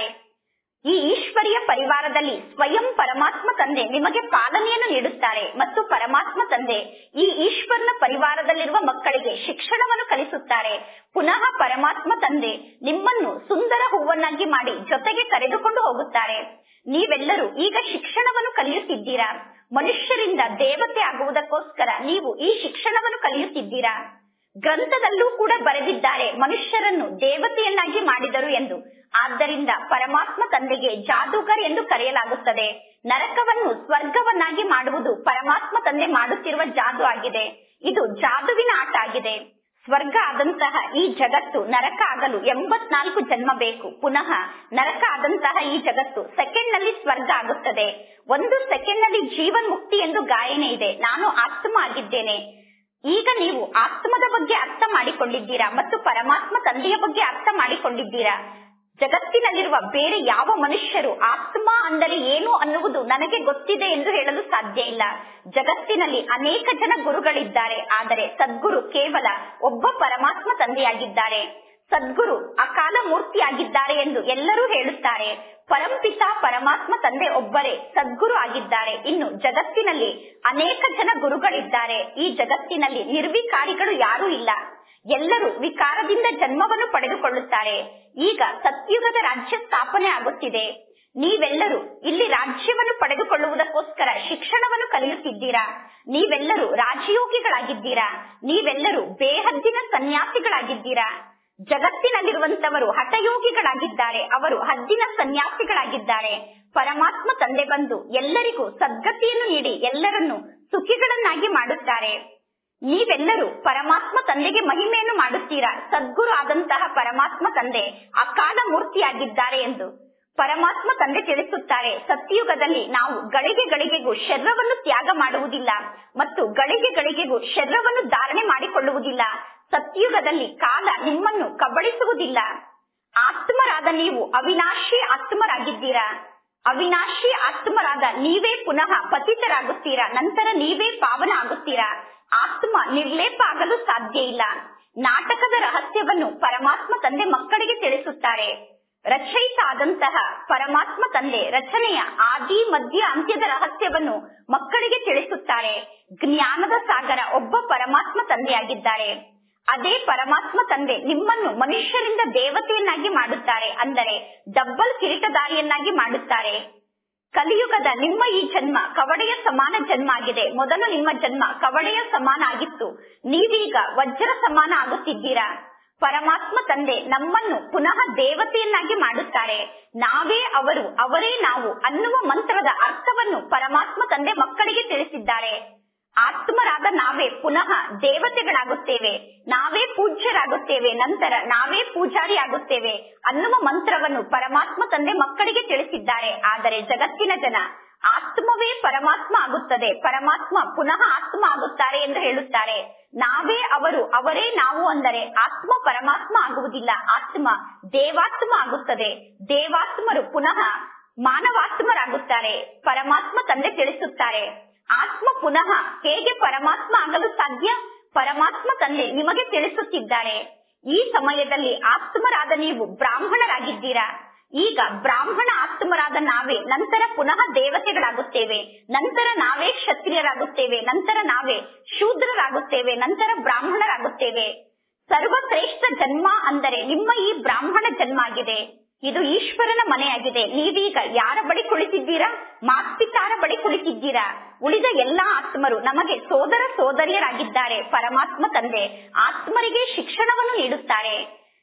ಈ ಈಶ್ವರಿಯ ಪರಿವಾರದಲ್ಲಿ ಸ್ವಯಂ ಪರಮಾತ್ಮ ತಂದೆ ನಿಮಗೆ ಪಾಲನೆಯನ್ನು ನೀಡುತ್ತಾರೆ ಮತ್ತು ಪರಮಾತ್ಮ ತಂದೆ ಈ ಈಶ್ವರನ ಪರಿವಾರದಲ್ಲಿರುವ ಮಕ್ಕಳಿಗೆ ಶಿಕ್ಷಣವನ್ನು ಕಲಿಸುತ್ತಾರೆ ಪುನಃ ಪರಮಾತ್ಮ ತಂದೆ ನಿಮ್ಮನ್ನು ಸುಂದರ ಹೂವನ್ನಾಗಿ ಮಾಡಿ ಜೊತೆಗೆ ಕರೆದುಕೊಂಡು ಹೋಗುತ್ತಾರೆ ನೀವೆಲ್ಲರೂ ಈಗ ಶಿಕ್ಷಣವನ್ನು ಕಲಿಯುತ್ತಿದ್ದೀರಾ ಮನುಷ್ಯರಿಂದ ದೇವತೆ ಆಗುವುದಕ್ಕೋಸ್ಕರ ನೀವು ಈ ಶಿಕ್ಷಣವನ್ನು ಕಲಿಯುತ್ತಿದ್ದೀರಾ ಗ್ರಂಥದಲ್ಲೂ ಕೂಡ ಬರೆದಿದ್ದಾರೆ ಮನುಷ್ಯರನ್ನು ದೇವತೆಯನ್ನಾಗಿ ಮಾಡಿದರು ಎಂದು ಆದ್ದರಿಂದ ಪರಮಾತ್ಮ ತಂದೆಗೆ ಜಾದೂಗರ್ ಎಂದು ಕರೆಯಲಾಗುತ್ತದೆ ನರಕವನ್ನು ಸ್ವರ್ಗವನ್ನಾಗಿ ಮಾಡುವುದು ಪರಮಾತ್ಮ ತಂದೆ ಮಾಡುತ್ತಿರುವ ಜಾದು ಆಗಿದೆ ಇದು ಜಾದುವಿನ ಆಟ ಆಗಿದೆ ಸ್ವರ್ಗ ಆದಂತಹ ಈ ಜಗತ್ತು ನರಕ ಆಗಲು ಎಂಬತ್ನಾಲ್ಕು ಜನ್ಮ ಬೇಕು ಪುನಃ ನರಕ ಆದಂತಹ ಈ ಜಗತ್ತು ಸೆಕೆಂಡ್ ನಲ್ಲಿ ಸ್ವರ್ಗ ಆಗುತ್ತದೆ ಒಂದು ಸೆಕೆಂಡ್ ನಲ್ಲಿ ಜೀವನ್ ಮುಕ್ತಿ ಎಂದು ಗಾಯನೆ ಇದೆ ನಾನು ಆತ್ಮ ಆಗಿದ್ದೇನೆ ಈಗ ನೀವು ಆತ್ಮದ ಬಗ್ಗೆ ಅರ್ಥ ಮಾಡಿಕೊಂಡಿದ್ದೀರಾ ಮತ್ತು ಪರಮಾತ್ಮ ತಂದೆಯ ಬಗ್ಗೆ ಅರ್ಥ ಮಾಡಿಕೊಂಡಿದ್ದೀರಾ ಜಗತ್ತಿನಲ್ಲಿರುವ ಬೇರೆ ಯಾವ ಮನುಷ್ಯರು ಆತ್ಮ ಅಂದರೆ ಏನು ಅನ್ನುವುದು ನನಗೆ ಗೊತ್ತಿದೆ ಎಂದು ಹೇಳಲು ಸಾಧ್ಯ ಇಲ್ಲ ಜಗತ್ತಿನಲ್ಲಿ ಅನೇಕ ಜನ ಗುರುಗಳಿದ್ದಾರೆ ಆದರೆ ಸದ್ಗುರು ಕೇವಲ ಒಬ್ಬ ಪರಮಾತ್ಮ ತಂದೆಯಾಗಿದ್ದಾರೆ ಸದ್ಗುರು ಅಕಾಲ ಮೂರ್ತಿಯಾಗಿದ್ದಾರೆ ಎಂದು ಎಲ್ಲರೂ ಹೇಳುತ್ತಾರೆ ಪರಂಪಿತ ಪರಮಾತ್ಮ ತಂದೆ ಒಬ್ಬರೇ ಸದ್ಗುರು ಆಗಿದ್ದಾರೆ ಇನ್ನು ಜಗತ್ತಿನಲ್ಲಿ ಅನೇಕ ಜನ ಗುರುಗಳಿದ್ದಾರೆ ಈ ಜಗತ್ತಿನಲ್ಲಿ ನಿರ್ವಿಕಾರಿಗಳು ಯಾರೂ ಇಲ್ಲ ಎಲ್ಲರೂ ವಿಕಾರದಿಂದ ಜನ್ಮವನ್ನು ಪಡೆದುಕೊಳ್ಳುತ್ತಾರೆ ಈಗ ಸತ್ಯುಗದ ರಾಜ್ಯ ಸ್ಥಾಪನೆ ಆಗುತ್ತಿದೆ ನೀವೆಲ್ಲರೂ ಇಲ್ಲಿ ರಾಜ್ಯವನ್ನು ಪಡೆದುಕೊಳ್ಳುವುದಕ್ಕೋಸ್ಕರ ಶಿಕ್ಷಣವನ್ನು ಕಲಿಯುತ್ತಿದ್ದೀರಾ ನೀವೆಲ್ಲರೂ ರಾಜಯೋಗಿಗಳಾಗಿದ್ದೀರಾ ನೀವೆಲ್ಲರೂ ಬೇಹದ್ದಿನ ಸನ್ಯಾಸಿಗಳಾಗಿದ್ದೀರಾ ಜಗತ್ತಿನಲ್ಲಿರುವಂತವರು ಹಠಯೋಗಿಗಳಾಗಿದ್ದಾರೆ ಅವರು ಹದ್ದಿನ ಸನ್ಯಾಸಿಗಳಾಗಿದ್ದಾರೆ ಪರಮಾತ್ಮ ತಂದೆ ಬಂದು ಎಲ್ಲರಿಗೂ ಸದ್ಗತಿಯನ್ನು ನೀಡಿ ಎಲ್ಲರನ್ನು ಸುಖಿಗಳನ್ನಾಗಿ ಮಾಡುತ್ತಾರೆ ನೀವೆಲ್ಲರೂ ಪರಮಾತ್ಮ ತಂದೆಗೆ ಮಹಿಮೆಯನ್ನು ಮಾಡುತ್ತೀರಾ ಸದ್ಗುರು ಆದಂತಹ ಪರಮಾತ್ಮ ತಂದೆ ಅಕಾಲ ಮೂರ್ತಿಯಾಗಿದ್ದಾರೆ ಎಂದು ಪರಮಾತ್ಮ ತಂದೆ ತಿಳಿಸುತ್ತಾರೆ ಸತ್ಯಯುಗದಲ್ಲಿ ನಾವು ಗಳಿಗೆ ಗಳಿಗೆಗೂ ಶರೀರವನ್ನು ತ್ಯಾಗ ಮಾಡುವುದಿಲ್ಲ ಮತ್ತು ಗಳಿಗೆ ಗಳಿಗೆಗೂ ಶರೀರವನ್ನು ಧಾರಣೆ ಮಾಡಿಕೊಳ್ಳುವುದಿಲ್ಲ ಸತ್ಯಯುಗದಲ್ಲಿ ಕಾಲ ನಿಮ್ಮನ್ನು ಕಬಳಿಸುವುದಿಲ್ಲ ಆತ್ಮರಾದ ನೀವು ಅವಿನಾಶಿ ಆತ್ಮರಾಗಿದ್ದೀರಾ ಅವಿನಾಶಿ ಆತ್ಮರಾದ ನೀವೇ ಪುನಃ ಪತಿತರಾಗುತ್ತೀರಾ ನಂತರ ನೀವೇ ಪಾವನ ಆಗುತ್ತೀರಾ ಆತ್ಮ ನಿರ್ಲೇಪ ಆಗಲು ಸಾಧ್ಯ ಇಲ್ಲ ನಾಟಕದ ರಹಸ್ಯವನ್ನು ಪರಮಾತ್ಮ ತಂದೆ ಮಕ್ಕಳಿಗೆ ತಿಳಿಸುತ್ತಾರೆ ರಚಯಿತ ಆದಂತಹ ಪರಮಾತ್ಮ ತಂದೆ ರಚನೆಯ ಆದಿ ಮಧ್ಯ ಅಂತ್ಯದ ರಹಸ್ಯವನ್ನು ಮಕ್ಕಳಿಗೆ ತಿಳಿಸುತ್ತಾರೆ ಜ್ಞಾನದ ಸಾಗರ ಒಬ್ಬ ಪರಮಾತ್ಮ ತಂದೆಯಾಗಿದ್ದಾರೆ ಅದೇ ಪರಮಾತ್ಮ ತಂದೆ ನಿಮ್ಮನ್ನು ಮನುಷ್ಯರಿಂದ ದೇವತೆಯನ್ನಾಗಿ ಮಾಡುತ್ತಾರೆ ಅಂದರೆ ಡಬ್ಬಲ್ ಕಿರೀಟದಾರಿಯನ್ನಾಗಿ ಮಾಡುತ್ತಾರೆ ಕಲಿಯುಗದ ನಿಮ್ಮ ಈ ಜನ್ಮ ಕವಡೆಯ ಸಮಾನ ಜನ್ಮ ಆಗಿದೆ ಮೊದಲು ನಿಮ್ಮ ಜನ್ಮ ಕವಡೆಯ ಸಮಾನ ಆಗಿತ್ತು ನೀವೀಗ ವಜ್ರ ಸಮಾನ ಆಗುತ್ತಿದ್ದೀರಾ ಪರಮಾತ್ಮ ತಂದೆ ನಮ್ಮನ್ನು ಪುನಃ ದೇವತೆಯನ್ನಾಗಿ ಮಾಡುತ್ತಾರೆ ನಾವೇ ಅವರು ಅವರೇ ನಾವು ಅನ್ನುವ ಮಂತ್ರದ ಅರ್ಥವನ್ನು ಪರಮಾತ್ಮ ತಂದೆ ಮಕ್ಕಳಿಗೆ ತಿಳಿಸಿದ್ದಾರೆ ಆತ್ಮರಾದ ನಾವೇ ಪುನಃ ದೇವತೆಗಳಾಗುತ್ತೇವೆ ನಾವೇ ಪೂಜ್ಯರಾಗುತ್ತೇವೆ ನಂತರ ನಾವೇ ಪೂಜಾರಿ ಆಗುತ್ತೇವೆ ಅನ್ನುವ ಮಂತ್ರವನ್ನು ಪರಮಾತ್ಮ ತಂದೆ ಮಕ್ಕಳಿಗೆ ತಿಳಿಸಿದ್ದಾರೆ ಆದರೆ ಜಗತ್ತಿನ ಜನ ಆತ್ಮವೇ ಪರಮಾತ್ಮ ಆಗುತ್ತದೆ ಪರಮಾತ್ಮ ಪುನಃ ಆತ್ಮ ಆಗುತ್ತಾರೆ ಎಂದು ಹೇಳುತ್ತಾರೆ ನಾವೇ ಅವರು ಅವರೇ ನಾವು ಅಂದರೆ ಆತ್ಮ ಪರಮಾತ್ಮ ಆಗುವುದಿಲ್ಲ ಆತ್ಮ ದೇವಾತ್ಮ ಆಗುತ್ತದೆ ದೇವಾತ್ಮರು ಪುನಃ ಮಾನವಾತ್ಮರಾಗುತ್ತಾರೆ ಪರಮಾತ್ಮ ತಂದೆ ತಿಳಿಸುತ್ತಾರೆ ಆತ್ಮ ಪುನಃ ಹೇಗೆ ಪರಮಾತ್ಮ ಆಗಲು ಸಾಧ್ಯ ಪರಮಾತ್ಮ ತಂದೆ ನಿಮಗೆ ತಿಳಿಸುತ್ತಿದ್ದಾರೆ ಈ ಸಮಯದಲ್ಲಿ ಆತ್ಮರಾದ ನೀವು ಬ್ರಾಹ್ಮಣರಾಗಿದ್ದೀರಾ ಈಗ ಬ್ರಾಹ್ಮಣ ಆತ್ಮರಾದ ನಾವೇ ನಂತರ ಪುನಃ ದೇವತೆಗಳಾಗುತ್ತೇವೆ ನಂತರ ನಾವೇ ಕ್ಷತ್ರಿಯರಾಗುತ್ತೇವೆ ನಂತರ ನಾವೇ ಶೂದ್ರರಾಗುತ್ತೇವೆ ನಂತರ ಬ್ರಾಹ್ಮಣರಾಗುತ್ತೇವೆ ಸರ್ವಶ್ರೇಷ್ಠ ಜನ್ಮ ಅಂದರೆ ನಿಮ್ಮ ಈ ಬ್ರಾಹ್ಮಣ ಜನ್ಮ ಆಗಿದೆ ಇದು ಈಶ್ವರನ ಮನೆಯಾಗಿದೆ ನೀವೀಗ ಯಾರ ಬಳಿ ಕುಳಿತಿದ್ದೀರಾ ಮಾಸ್ಪಿತಾರ ಬಳಿ ಕುಳಿತಿದ್ದೀರಾ ಉಳಿದ ಎಲ್ಲಾ ಆತ್ಮರು ನಮಗೆ ಸೋದರ ಸೋದರಿಯರಾಗಿದ್ದಾರೆ ಪರಮಾತ್ಮ ತಂದೆ ಆತ್ಮರಿಗೆ ಶಿಕ್ಷಣವನ್ನು ನೀಡುತ್ತಾರೆ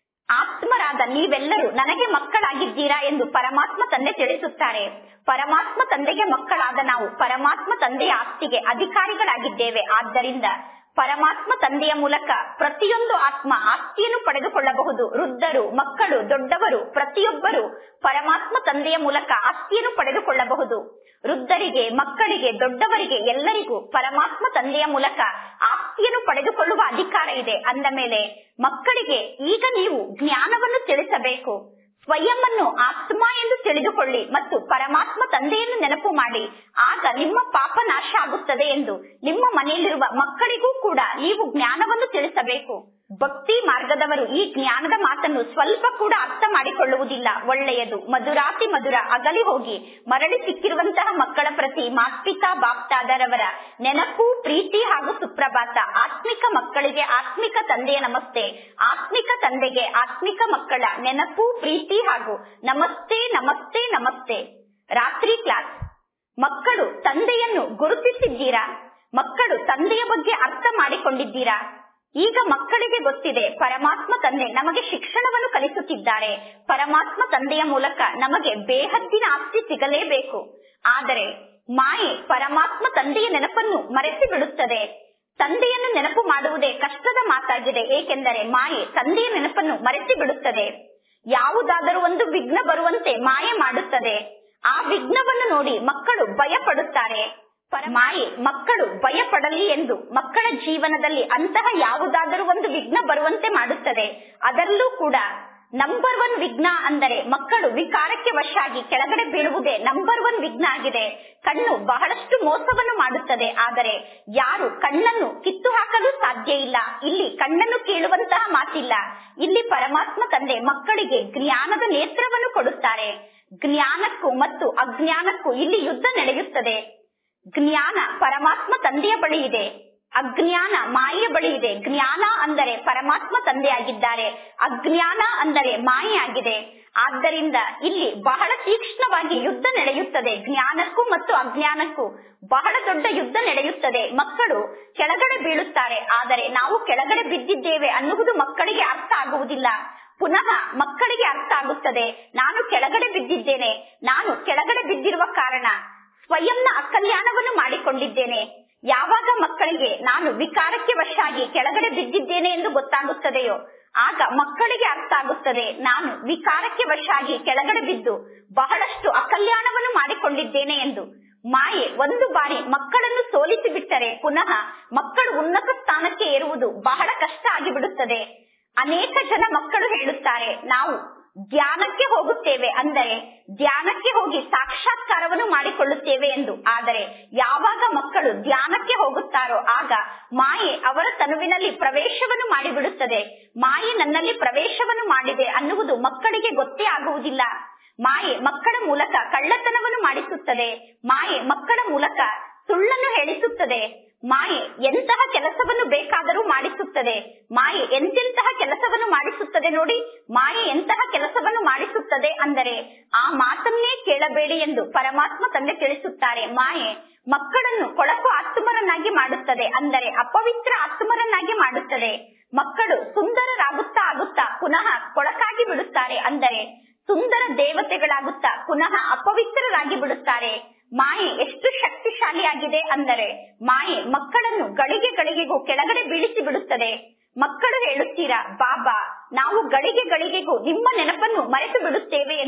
ಆತ್ಮರಾದ ನೀವೆಲ್ಲರೂ ನನಗೆ ಮಕ್ಕಳಾಗಿದ್ದೀರಾ ಎಂದು ಪರಮಾತ್ಮ ತಂದೆ ತಿಳಿಸುತ್ತಾರೆ ಪರಮಾತ್ಮ ತಂದೆಗೆ ಮಕ್ಕಳಾದ ನಾವು ಪರಮಾತ್ಮ ತಂದೆಯ ಆಸ್ತಿಗೆ ಅಧಿಕಾರಿಗಳಾಗಿದ್ದೇವೆ ಆದ್ದರಿಂದ ಪರಮಾತ್ಮ ತಂದೆಯ ಮೂಲಕ ಪ್ರತಿಯೊಂದು ಆತ್ಮ ಆಸ್ತಿಯನ್ನು ಪಡೆದುಕೊಳ್ಳಬಹುದು ವೃದ್ಧರು ಮಕ್ಕಳು ದೊಡ್ಡವರು ಪ್ರತಿಯೊಬ್ಬರು ಪರಮಾತ್ಮ ತಂದೆಯ ಮೂಲಕ ಆಸ್ತಿಯನ್ನು ಪಡೆದುಕೊಳ್ಳಬಹುದು ವೃದ್ಧರಿಗೆ ಮಕ್ಕಳಿಗೆ ದೊಡ್ಡವರಿಗೆ ಎಲ್ಲರಿಗೂ ಪರಮಾತ್ಮ ತಂದೆಯ ಮೂಲಕ ಆಸ್ತಿಯನ್ನು ಪಡೆದುಕೊಳ್ಳುವ ಅಧಿಕಾರ ಇದೆ ಅಂದ ಮೇಲೆ ಮಕ್ಕಳಿಗೆ ಈಗ ನೀವು ಜ್ಞಾನವನ್ನು ತಿಳಿಸಬೇಕು ಸ್ವಯಂವನ್ನು ಆತ್ಮ ಎಂದು ತಿಳಿದುಕೊಳ್ಳಿ ಮತ್ತು ಪರಮಾತ್ಮ ತಂದೆಯನ್ನು ನೆನಪು ಮಾಡಿ ಆಗ ನಿಮ್ಮ ಪಾಪ ನಾಶ ಆಗುತ್ತದೆ ಎಂದು ನಿಮ್ಮ ಮನೆಯಲ್ಲಿರುವ ಮಕ್ಕಳಿಗೂ ಕೂಡ ನೀವು ಜ್ಞಾನವನ್ನು ತಿಳಿಸಬೇಕು ಭಕ್ತಿ ಮಾರ್ಗದವರು ಈ ಜ್ಞಾನದ ಮಾತನ್ನು ಸ್ವಲ್ಪ ಕೂಡ ಅರ್ಥ ಮಾಡಿಕೊಳ್ಳುವುದಿಲ್ಲ ಒಳ್ಳೆಯದು ಮಧುರಾತಿ ಮಧುರ ಅಗಲಿ ಹೋಗಿ ಮರಳಿ ಸಿಕ್ಕಿರುವಂತಹ ಮಕ್ಕಳ ಪ್ರತಿ ಮಾಸ್ಪಿತಾ ಬಾಪ್ತಾದರವರ ನೆನಪು ಪ್ರೀತಿ ಹಾಗೂ ಸುಪ್ರಭಾತ ಆತ್ಮಿಕ ಮಕ್ಕಳಿಗೆ ಆತ್ಮಿಕ ತಂದೆಯ ನಮಸ್ತೆ ಆತ್ಮಿಕ ತಂದೆಗೆ ಆತ್ಮಿಕ ಮಕ್ಕಳ ನೆನಪು ಪ್ರೀತಿ ಹಾಗೂ ನಮಸ್ತೆ ನಮಸ್ತೆ ನಮಸ್ತೆ ರಾತ್ರಿ ಕ್ಲಾಸ್ ಮಕ್ಕಳು ತಂದೆಯನ್ನು ಗುರುತಿಸಿದ್ದೀರಾ ಮಕ್ಕಳು ತಂದೆಯ ಬಗ್ಗೆ ಅರ್ಥ ಮಾಡಿಕೊಂಡಿದ್ದೀರಾ ಈಗ ಮಕ್ಕಳಿಗೆ ಗೊತ್ತಿದೆ ಪರಮಾತ್ಮ ತಂದೆ ನಮಗೆ ಶಿಕ್ಷಣವನ್ನು ಕಲಿಸುತ್ತಿದ್ದಾರೆ ಪರಮಾತ್ಮ ತಂದೆಯ ಮೂಲಕ ನಮಗೆ ಬೇಹದ್ದಿನ ಆಸ್ತಿ ಸಿಗಲೇಬೇಕು ಆದರೆ ಮಾಯೆ ಪರಮಾತ್ಮ ತಂದೆಯ ನೆನಪನ್ನು ಮರೆಸಿ ಬಿಡುತ್ತದೆ ತಂದೆಯನ್ನು ನೆನಪು ಮಾಡುವುದೇ ಕಷ್ಟದ ಮಾತಾಗಿದೆ ಏಕೆಂದರೆ ಮಾಯೆ ತಂದೆಯ ನೆನಪನ್ನು ಮರೆಸಿ ಬಿಡುತ್ತದೆ ಯಾವುದಾದರೂ ಒಂದು ವಿಘ್ನ ಬರುವಂತೆ ಮಾಯೆ ಮಾಡುತ್ತದೆ ಆ ವಿಘ್ನವನ್ನು ನೋಡಿ ಮಕ್ಕಳು ಭಯ ಪಡುತ್ತಾರೆ ಮಾಯೆ ಮಕ್ಕಳು ಭಯ ಪಡಲಿ ಎಂದು ಮಕ್ಕಳ ಜೀವನದಲ್ಲಿ ಅಂತಹ ಯಾವುದಾದರೂ ಒಂದು ವಿಘ್ನ ಬರುವಂತೆ ಮಾಡುತ್ತದೆ ಅದರಲ್ಲೂ ಕೂಡ ನಂಬರ್ ಒನ್ ವಿಘ್ನ ಅಂದರೆ ಮಕ್ಕಳು ವಿಕಾರಕ್ಕೆ ವಶಾಗಿ ಕೆಳಗಡೆ ಬೀಳುವುದೇ ನಂಬರ್ ಒನ್ ವಿಘ್ನ ಆಗಿದೆ ಕಣ್ಣು ಬಹಳಷ್ಟು ಮೋಸವನ್ನು ಮಾಡುತ್ತದೆ ಆದರೆ ಯಾರು ಕಣ್ಣನ್ನು ಕಿತ್ತು ಹಾಕಲು ಸಾಧ್ಯ ಇಲ್ಲ ಇಲ್ಲಿ ಕಣ್ಣನ್ನು ಕೀಳುವಂತಹ ಮಾತಿಲ್ಲ ಇಲ್ಲಿ ಪರಮಾತ್ಮ ತಂದೆ ಮಕ್ಕಳಿಗೆ ಜ್ಞಾನದ ನೇತ್ರವನ್ನು ಕೊಡುತ್ತಾರೆ ಜ್ಞಾನಕ್ಕೂ ಮತ್ತು ಅಜ್ಞಾನಕ್ಕೂ ಇಲ್ಲಿ ಯುದ್ಧ ನಡೆಯುತ್ತದೆ ಜ್ಞಾನ ಪರಮಾತ್ಮ ತಂದೆಯ ಬಳಿ ಇದೆ ಅಜ್ಞಾನ ಮಾಯೆಯ ಬಳಿ ಇದೆ ಜ್ಞಾನ ಅಂದರೆ ಪರಮಾತ್ಮ ತಂದೆಯಾಗಿದ್ದಾರೆ ಅಜ್ಞಾನ ಅಂದರೆ ಮಾಯೆಯಾಗಿದೆ ಆದ್ದರಿಂದ ಇಲ್ಲಿ ಬಹಳ ತೀಕ್ಷ್ಣವಾಗಿ ಯುದ್ಧ ನಡೆಯುತ್ತದೆ ಜ್ಞಾನಕ್ಕೂ ಮತ್ತು ಅಜ್ಞಾನಕ್ಕೂ ಬಹಳ ದೊಡ್ಡ ಯುದ್ಧ ನಡೆಯುತ್ತದೆ ಮಕ್ಕಳು ಕೆಳಗಡೆ ಬೀಳುತ್ತಾರೆ ಆದರೆ ನಾವು ಕೆಳಗಡೆ ಬಿದ್ದಿದ್ದೇವೆ ಅನ್ನುವುದು ಮಕ್ಕಳಿಗೆ ಅರ್ಥ ಆಗುವುದಿಲ್ಲ ಪುನಃ ಮಕ್ಕಳಿಗೆ ಅರ್ಥ ಆಗುತ್ತದೆ ನಾನು ಕೆಳಗಡೆ ಬಿದ್ದಿದ್ದೇನೆ ನಾನು ಕೆಳಗಡೆ ಬಿದ್ದಿರುವ ಕಾರಣ ಸ್ವಯಂನ ಅಕಲ್ಯಾಣವನ್ನು ಮಾಡಿಕೊಂಡಿದ್ದೇನೆ ಯಾವಾಗ ಮಕ್ಕಳಿಗೆ ನಾನು ವಿಕಾರಕ್ಕೆ ವಶಾಗಿ ಕೆಳಗಡೆ ಬಿದ್ದಿದ್ದೇನೆ ಎಂದು ಗೊತ್ತಾಗುತ್ತದೆಯೋ ಆಗ ಮಕ್ಕಳಿಗೆ ಅರ್ಥ ಆಗುತ್ತದೆ ನಾನು ವಿಕಾರಕ್ಕೆ ವಶಾಗಿ ಕೆಳಗಡೆ ಬಿದ್ದು ಬಹಳಷ್ಟು ಅಕಲ್ಯಾಣವನ್ನು ಮಾಡಿಕೊಂಡಿದ್ದೇನೆ ಎಂದು ಮಾಯೆ ಒಂದು ಬಾರಿ ಮಕ್ಕಳನ್ನು ಸೋಲಿಸಿ ಬಿಟ್ಟರೆ ಪುನಃ ಮಕ್ಕಳು ಉನ್ನತ ಸ್ಥಾನಕ್ಕೆ ಏರುವುದು ಬಹಳ ಕಷ್ಟ ಆಗಿಬಿಡುತ್ತದೆ ಅನೇಕ ಜನ ಮಕ್ಕಳು ಹೇಳುತ್ತಾರೆ ನಾವು ಧ್ಯಾನಕ್ಕೆ ಹೋಗುತ್ತೇವೆ ಅಂದರೆ ಧ್ಯಾನಕ್ಕೆ ಹೋಗಿ ಸಾಕ್ಷಾತ್ಕಾರವನ್ನು ಮಾಡಿಕೊಳ್ಳುತ್ತೇವೆ ಎಂದು ಆದರೆ ಯಾವಾಗ ಮಕ್ಕಳು ಧ್ಯಾನಕ್ಕೆ ಹೋಗುತ್ತಾರೋ ಆಗ ಮಾಯೆ ಅವರ ತನುವಿನಲ್ಲಿ ಪ್ರವೇಶವನ್ನು ಮಾಡಿಬಿಡುತ್ತದೆ ಮಾಯೆ ನನ್ನಲ್ಲಿ ಪ್ರವೇಶವನ್ನು ಮಾಡಿದೆ ಅನ್ನುವುದು ಮಕ್ಕಳಿಗೆ ಗೊತ್ತೇ ಆಗುವುದಿಲ್ಲ ಮಾಯೆ ಮಕ್ಕಳ ಮೂಲಕ ಕಳ್ಳತನವನ್ನು ಮಾಡಿಸುತ್ತದೆ ಮಾಯೆ ಮಕ್ಕಳ ಮೂಲಕ ಸುಳ್ಳನ್ನು ಹೇಳಿಸುತ್ತದೆ ಮಾಯೆ ಎಂತಹ ಕೆಲಸವನ್ನು ಬೇಕಾದರೂ ಮಾಡಿಸುತ್ತದೆ ಮಾಯೆ ಎಂತೆಂತಹ ಕೆಲಸವನ್ನು ಮಾಡಿಸುತ್ತದೆ ನೋಡಿ ಮಾಯೆ ಎಂತಹ ಕೆಲಸವನ್ನು ಮಾಡಿಸುತ್ತದೆ ಅಂದರೆ ಆ ಮಾತನ್ನೇ ಕೇಳಬೇಡಿ ಎಂದು ಪರಮಾತ್ಮ ತಂದೆ ತಿಳಿಸುತ್ತಾರೆ ಮಾಯೆ ಮಕ್ಕಳನ್ನು ಕೊಳಕು ಆತ್ಮರನ್ನಾಗಿ ಮಾಡುತ್ತದೆ ಅಂದರೆ ಅಪವಿತ್ರ ಆತ್ಮರನ್ನಾಗಿ ಮಾಡುತ್ತದೆ ಮಕ್ಕಳು ಸುಂದರರಾಗುತ್ತಾ ಆಗುತ್ತಾ ಪುನಃ ಕೊಳಕಾಗಿ ಬಿಡುತ್ತಾರೆ ಅಂದರೆ ಸುಂದರ ದೇವತೆಗಳಾಗುತ್ತಾ ಪುನಃ ಅಪವಿತ್ರರಾಗಿ ಬಿಡುತ್ತಾರೆ ಮಾಯೆ ಎಷ್ಟು ಶಕ್ತಿಶಾಲಿಯಾಗಿದೆ ಅಂದರೆ ಮಾಯೆ ಮಕ್ಕಳನ್ನು ಗಳಿಗೆ ಗಳಿಗೆಗೂ ಕೆಳಗಡೆ ಬೀಳಿಸಿ ಬಿಡುತ್ತದೆ ಮಕ್ಕಳು ಹೇಳುತ್ತೀರಾ ಬಾಬಾ ನಾವು ಗಳಿಗೆ ಗಳಿಗೆಗೂ ನಿಮ್ಮ ನೆನಪನ್ನು ಮರೆತು ಬಿಡುತ್ತೇವೆ ಎಂದು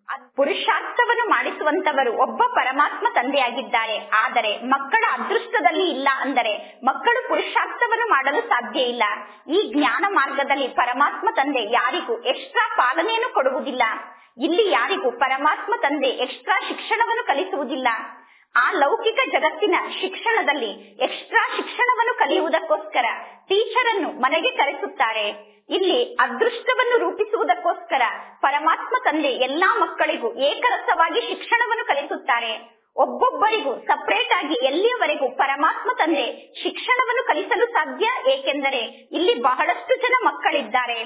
ಪುರುಷಾರ್ಥವನ್ನು ಮಾಡಿಸುವಂತವರು ಒಬ್ಬ ಪರಮಾತ್ಮ ತಂದೆಯಾಗಿದ್ದಾರೆ ಆದರೆ ಮಕ್ಕಳ ಅದೃಷ್ಟದಲ್ಲಿ ಇಲ್ಲ ಅಂದರೆ ಮಕ್ಕಳು ಪುರುಷಾರ್ಥವನ್ನು ಮಾಡಲು ಸಾಧ್ಯ ಇಲ್ಲ ಈ ಜ್ಞಾನ ಮಾರ್ಗದಲ್ಲಿ ಪರಮಾತ್ಮ ತಂದೆ ಯಾರಿಗೂ ಎಕ್ಸ್ಟ್ರಾ ಪಾಲನೆಯನ್ನು ಕೊಡುವುದಿಲ್ಲ ಇಲ್ಲಿ ಯಾರಿಗೂ ಪರಮಾತ್ಮ ತಂದೆ ಎಕ್ಸ್ಟ್ರಾ ಶಿಕ್ಷಣವನ್ನು ಕಲಿಸುವುದಿಲ್ಲ ಆ ಲೌಕಿಕ ಜಗತ್ತಿನ ಶಿಕ್ಷಣದಲ್ಲಿ ಎಕ್ಸ್ಟ್ರಾ ಶಿಕ್ಷಣವನ್ನು ಕಲಿಯುವುದಕ್ಕೋಸ್ಕರ ಟೀಚರ್ ಅನ್ನು ಮನೆಗೆ ಕರೆಸುತ್ತಾರೆ ಇಲ್ಲಿ ಅದೃಷ್ಟವನ್ನು ರೂಪಿಸುವುದಕ್ಕೋಸ್ಕರ ಪರಮಾತ್ಮ ತಂದೆ ಎಲ್ಲಾ ಮಕ್ಕಳಿಗೂ ಏಕರಸವಾಗಿ ಶಿಕ್ಷಣವನ್ನು ಕಲಿಸುತ್ತಾರೆ ಒಬ್ಬೊಬ್ಬರಿಗೂ ಸಪರೇಟ್ ಆಗಿ ಎಲ್ಲಿಯವರೆಗೂ ಪರಮಾತ್ಮ ತಂದೆ ಶಿಕ್ಷಣವನ್ನು ಕಲಿಸಲು ಸಾಧ್ಯ ಏಕೆಂದರೆ ಇಲ್ಲಿ ಬಹಳಷ್ಟು ಜನ ಮಕ್ಕಳಿದ್ದಾರೆ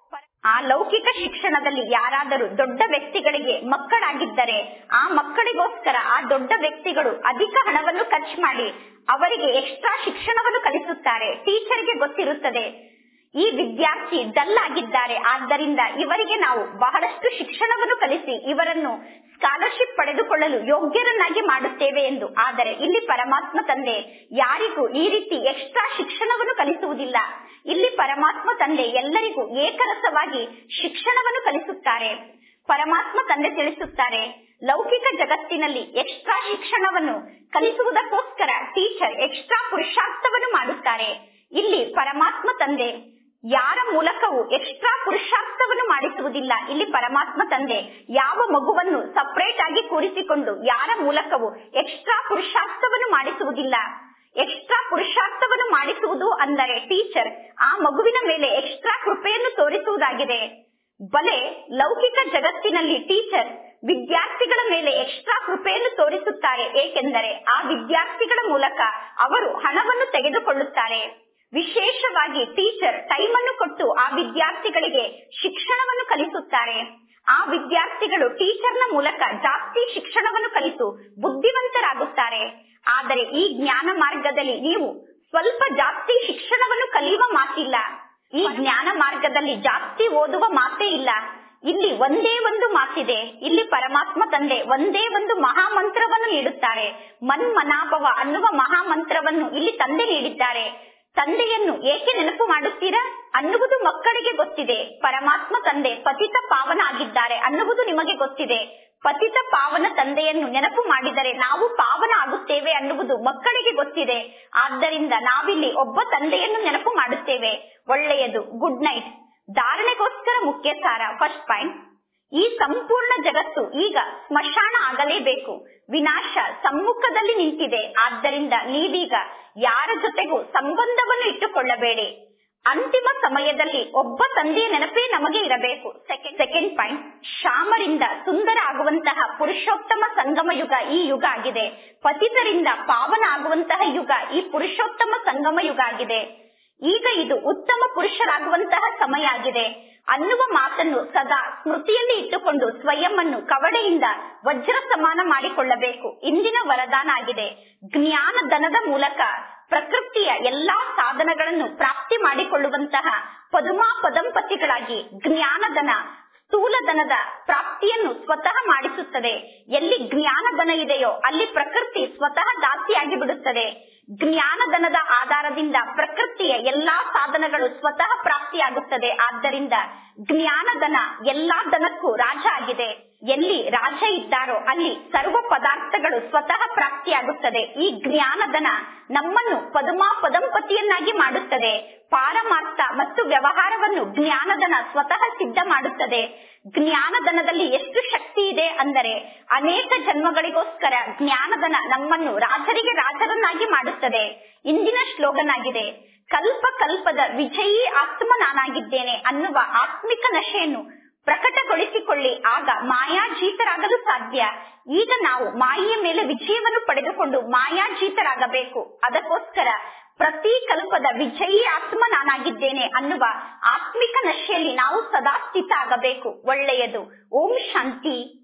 ಆ ಲೌಕಿಕ ಶಿಕ್ಷಣದಲ್ಲಿ ಯಾರಾದರೂ ದೊಡ್ಡ ವ್ಯಕ್ತಿಗಳಿಗೆ ಮಕ್ಕಳಾಗಿದ್ದರೆ ಆ ಮಕ್ಕಳಿಗೋಸ್ಕರ ಆ ದೊಡ್ಡ ವ್ಯಕ್ತಿಗಳು ಅಧಿಕ ಹಣವನ್ನು ಖರ್ಚು ಮಾಡಿ ಅವರಿಗೆ ಎಕ್ಸ್ಟ್ರಾ ಶಿಕ್ಷಣವನ್ನು ಕಲಿಸುತ್ತಾರೆ ಟೀಚರ್ಗೆ ಗೊತ್ತಿರುತ್ತದೆ ಈ ವಿದ್ಯಾರ್ಥಿ ಡಲ್ ಆಗಿದ್ದಾರೆ ಆದ್ದರಿಂದ ಇವರಿಗೆ ನಾವು ಬಹಳಷ್ಟು ಶಿಕ್ಷಣವನ್ನು ಕಲಿಸಿ ಇವರನ್ನು ಸ್ಕಾಲರ್ಶಿಪ್ ಪಡೆದುಕೊಳ್ಳಲು ಯೋಗ್ಯರನ್ನಾಗಿ ಮಾಡುತ್ತೇವೆ ಎಂದು ಆದರೆ ಇಲ್ಲಿ ಪರಮಾತ್ಮ ತಂದೆ ಯಾರಿಗೂ ಈ ರೀತಿ ಎಕ್ಸ್ಟ್ರಾ ಶಿಕ್ಷಣವನ್ನು ಕಲಿಸುವುದಿಲ್ಲ ಇಲ್ಲಿ ಪರಮಾತ್ಮ ತಂದೆ ಎಲ್ಲರಿಗೂ ಏಕರಸವಾಗಿ ಶಿಕ್ಷಣವನ್ನು ಕಲಿಸುತ್ತಾರೆ ಪರಮಾತ್ಮ ತಂದೆ ತಿಳಿಸುತ್ತಾರೆ ಲೌಕಿಕ ಜಗತ್ತಿನಲ್ಲಿ ಎಕ್ಸ್ಟ್ರಾ ಶಿಕ್ಷಣವನ್ನು ಕಲಿಸುವುದಕ್ಕೋಸ್ಕರ ಟೀಚರ್ ಎಕ್ಸ್ಟ್ರಾ ಪುರುಷಾರ್ಥವನ್ನು ಮಾಡುತ್ತಾರೆ ಇಲ್ಲಿ ಪರಮಾತ್ಮ ತಂದೆ ಯಾರ ಮೂಲಕವೂ ಎಕ್ಸ್ಟ್ರಾ ಪುರುಷಾರ್ಥವನ್ನು ಮಾಡಿಸುವುದಿಲ್ಲ ಇಲ್ಲಿ ಪರಮಾತ್ಮ ತಂದೆ ಯಾವ ಮಗುವನ್ನು ಸಪರೇಟ್ ಆಗಿ ಕೂರಿಸಿಕೊಂಡು ಯಾರ ಮೂಲಕವೂ ಎಕ್ಸ್ಟ್ರಾ ಪುರುಷಾರ್ಥವನ್ನು ಮಾಡಿಸುವುದಿಲ್ಲ ಎಕ್ಸ್ಟ್ರಾ ಪುರುಷಾರ್ಥವನ್ನು ಮಾಡಿಸುವುದು ಅಂದರೆ ಟೀಚರ್ ಆ ಮಗುವಿನ ಮೇಲೆ ಎಕ್ಸ್ಟ್ರಾ ಕೃಪೆಯನ್ನು ತೋರಿಸುವುದಾಗಿದೆ ಬಲೆ ಲೌಕಿಕ ಜಗತ್ತಿನಲ್ಲಿ ಟೀಚರ್ ವಿದ್ಯಾರ್ಥಿಗಳ ಮೇಲೆ ಎಕ್ಸ್ಟ್ರಾ ಕೃಪೆಯನ್ನು ತೋರಿಸುತ್ತಾರೆ ಏಕೆಂದರೆ ಆ ವಿದ್ಯಾರ್ಥಿಗಳ ಮೂಲಕ ಅವರು ಹಣವನ್ನು ತೆಗೆದುಕೊಳ್ಳುತ್ತಾರೆ ವಿಶೇಷವಾಗಿ ಟೀಚರ್ ಟೈಮ್ ಅನ್ನು ಕೊಟ್ಟು ಆ ವಿದ್ಯಾರ್ಥಿಗಳಿಗೆ ಶಿಕ್ಷಣವನ್ನು ಕಲಿಸುತ್ತಾರೆ ಆ ವಿದ್ಯಾರ್ಥಿಗಳು ಟೀಚರ್ನ ಮೂಲಕ ಜಾಸ್ತಿ ಶಿಕ್ಷಣವನ್ನು ಕಲಿತು ಬುದ್ಧಿವಂತರಾಗುತ್ತಾರೆ ಆದರೆ ಈ ಜ್ಞಾನ ಮಾರ್ಗದಲ್ಲಿ ನೀವು ಸ್ವಲ್ಪ ಜಾಸ್ತಿ ಶಿಕ್ಷಣವನ್ನು ಕಲಿಯುವ ಮಾತಿಲ್ಲ ಈ ಜ್ಞಾನ ಮಾರ್ಗದಲ್ಲಿ ಜಾಸ್ತಿ ಓದುವ ಮಾತೇ ಇಲ್ಲ ಇಲ್ಲಿ ಒಂದೇ ಒಂದು ಮಾತಿದೆ ಇಲ್ಲಿ ಪರಮಾತ್ಮ ತಂದೆ ಒಂದೇ ಒಂದು ಮಹಾಮಂತ್ರವನ್ನು ನೀಡುತ್ತಾರೆ ಮನ್ಮನಾಭವ ಅನ್ನುವ ಮಹಾಮಂತ್ರವನ್ನು ಇಲ್ಲಿ ತಂದೆ ನೀಡಿದ್ದಾರೆ ತಂದೆಯನ್ನು ಏಕೆ ನೆನಪು ಮಾಡುತ್ತೀರಾ ಅನ್ನುವುದು ಮಕ್ಕಳಿಗೆ ಗೊತ್ತಿದೆ ಪರಮಾತ್ಮ ತಂದೆ ಪತಿತ ಪಾವನ ಆಗಿದ್ದಾರೆ ಅನ್ನುವುದು ನಿಮಗೆ ಗೊತ್ತಿದೆ ಪತಿತ ಪಾವನ ತಂದೆಯನ್ನು ನೆನಪು ಮಾಡಿದರೆ ನಾವು ಪಾವನ ಆಗುತ್ತೇವೆ ಅನ್ನುವುದು ಮಕ್ಕಳಿಗೆ ಗೊತ್ತಿದೆ ಆದ್ದರಿಂದ ನಾವಿಲ್ಲಿ ಒಬ್ಬ ತಂದೆಯನ್ನು ನೆನಪು ಮಾಡುತ್ತೇವೆ ಒಳ್ಳೆಯದು ಗುಡ್ ನೈಟ್ ಧಾರಣೆಗೋಸ್ಕರ ಮುಖ್ಯ ಸಾರ ಫಸ್ಟ್ ಪಾಯಿಂಟ್ ಈ ಸಂಪೂರ್ಣ ಜಗತ್ತು ಈಗ ಸ್ಮಶಾನ ಆಗಲೇಬೇಕು ವಿನಾಶ ಸಮ್ಮುಖದಲ್ಲಿ ನಿಂತಿದೆ ಆದ್ದರಿಂದ ನೀವೀಗ ಯಾರ ಜೊತೆಗೂ ಸಂಬಂಧವನ್ನು ಇಟ್ಟುಕೊಳ್ಳಬೇಡಿ ಅಂತಿಮ ಸಮಯದಲ್ಲಿ ಒಬ್ಬ ತಂದೆಯ ನೆನಪೇ ನಮಗೆ ಇರಬೇಕು ಸೆಕೆಂಡ್ ಸೆಕೆಂಡ್ ಪಾಯಿಂಟ್ ಶ್ಯಾಮರಿಂದ ಸುಂದರ ಆಗುವಂತಹ ಪುರುಷೋತ್ತಮ ಸಂಗಮ ಯುಗ ಈ ಯುಗ ಆಗಿದೆ ಪತಿತರಿಂದ ಪಾವನ ಆಗುವಂತಹ ಯುಗ ಈ ಪುರುಷೋತ್ತಮ ಸಂಗಮ ಯುಗ ಆಗಿದೆ ಈಗ ಇದು ಉತ್ತಮ ಪುರುಷರಾಗುವಂತಹ ಸಮಯ ಆಗಿದೆ ಅನ್ನುವ ಮಾತನ್ನು ಸದಾ ಸ್ಮೃತಿಯಲ್ಲಿ ಇಟ್ಟುಕೊಂಡು ಸ್ವಯಂ ಅನ್ನು ಕವಡೆಯಿಂದ ವಜ್ರ ಸಮಾನ ಮಾಡಿಕೊಳ್ಳಬೇಕು ಇಂದಿನ ವರದಾನ ಆಗಿದೆ ಜ್ಞಾನ ಧನದ ಮೂಲಕ ಪ್ರಕೃತಿಯ ಎಲ್ಲಾ ಸಾಧನಗಳನ್ನು ಪ್ರಾಪ್ತಿ ಮಾಡಿಕೊಳ್ಳುವಂತಹ ಪದುಮಾ ಪದಂಪತಿಗಳಾಗಿ ಜ್ಞಾನಧನ ಸ್ಥೂಲಧನದ ಪ್ರಾಪ್ತಿಯನ್ನು ಸ್ವತಃ ಮಾಡಿಸುತ್ತದೆ ಎಲ್ಲಿ ಜ್ಞಾನಧನ ಇದೆಯೋ ಅಲ್ಲಿ ಪ್ರಕೃತಿ ಸ್ವತಃ ದಾಸಿಯಾಗಿ ಬಿಡುತ್ತದೆ ಜ್ಞಾನಧನದ ಆಧಾರದಿಂದ ಪ್ರಕೃತಿಯ ಎಲ್ಲಾ ಸಾಧನಗಳು ಸ್ವತಃ ಪ್ರಾಪ್ತಿಯಾಗುತ್ತದೆ ಆದ್ದರಿಂದ ಜ್ಞಾನಧನ ಎಲ್ಲಾ ಧನಕ್ಕೂ ರಾಜ ಆಗಿದೆ ಎಲ್ಲಿ ರಾಜ ಇದ್ದಾರೋ ಅಲ್ಲಿ ಸರ್ವ ಪದಾರ್ಥಗಳು ಸ್ವತಃ ಪ್ರಾಪ್ತಿಯಾಗುತ್ತದೆ ಈ ಜ್ಞಾನಧನ ನಮ್ಮನ್ನು ಪದುಮಾ ಪದಂಪತಿಯನ್ನಾಗಿ ಮಾಡುತ್ತದೆ ಪಾರಮಾರ್ಥ ಮತ್ತು ವ್ಯವಹಾರವನ್ನು ಜ್ಞಾನಧನ ಸ್ವತಃ ಸಿದ್ಧ ಮಾಡುತ್ತದೆ ಜ್ಞಾನಧನದಲ್ಲಿ ಎಷ್ಟು ಶಕ್ತಿ ಇದೆ ಅಂದರೆ ಅನೇಕ ಜನ್ಮಗಳಿಗೋಸ್ಕರ ಜ್ಞಾನಧನ ನಮ್ಮನ್ನು ರಾಜರಿಗೆ ರಾಜರನ್ನಾಗಿ ಮಾಡುತ್ತದೆ ಇಂದಿನ ಶ್ಲೋಗನ್ ಆಗಿದೆ ಕಲ್ಪ ಕಲ್ಪದ ವಿಜಯೀ ಆತ್ಮ ನಾನಾಗಿದ್ದೇನೆ ಅನ್ನುವ ಆತ್ಮಿಕ ನಶೆಯನ್ನು ಪ್ರಕಟಗೊಳಿಸಿಕೊಳ್ಳಿ ಆಗ ಮಾಯಾಜೀತರಾಗಲು ಸಾಧ್ಯ ಈಗ ನಾವು ಮಾಯೆಯ ಮೇಲೆ ವಿಜಯವನ್ನು ಪಡೆದುಕೊಂಡು ಮಾಯಾಜೀತರಾಗಬೇಕು ಅದಕ್ಕೋಸ್ಕರ ಪ್ರತಿ ಕಲ್ಪದ ವಿಜಯೀ ಆತ್ಮ ನಾನಾಗಿದ್ದೇನೆ ಅನ್ನುವ ಆತ್ಮಿಕ ನಶೆಯಲ್ಲಿ ನಾವು ಸದಾ ಸ್ಥಿತ ಆಗಬೇಕು ಒಳ್ಳೆಯದು ಓಂ ಶಾಂತಿ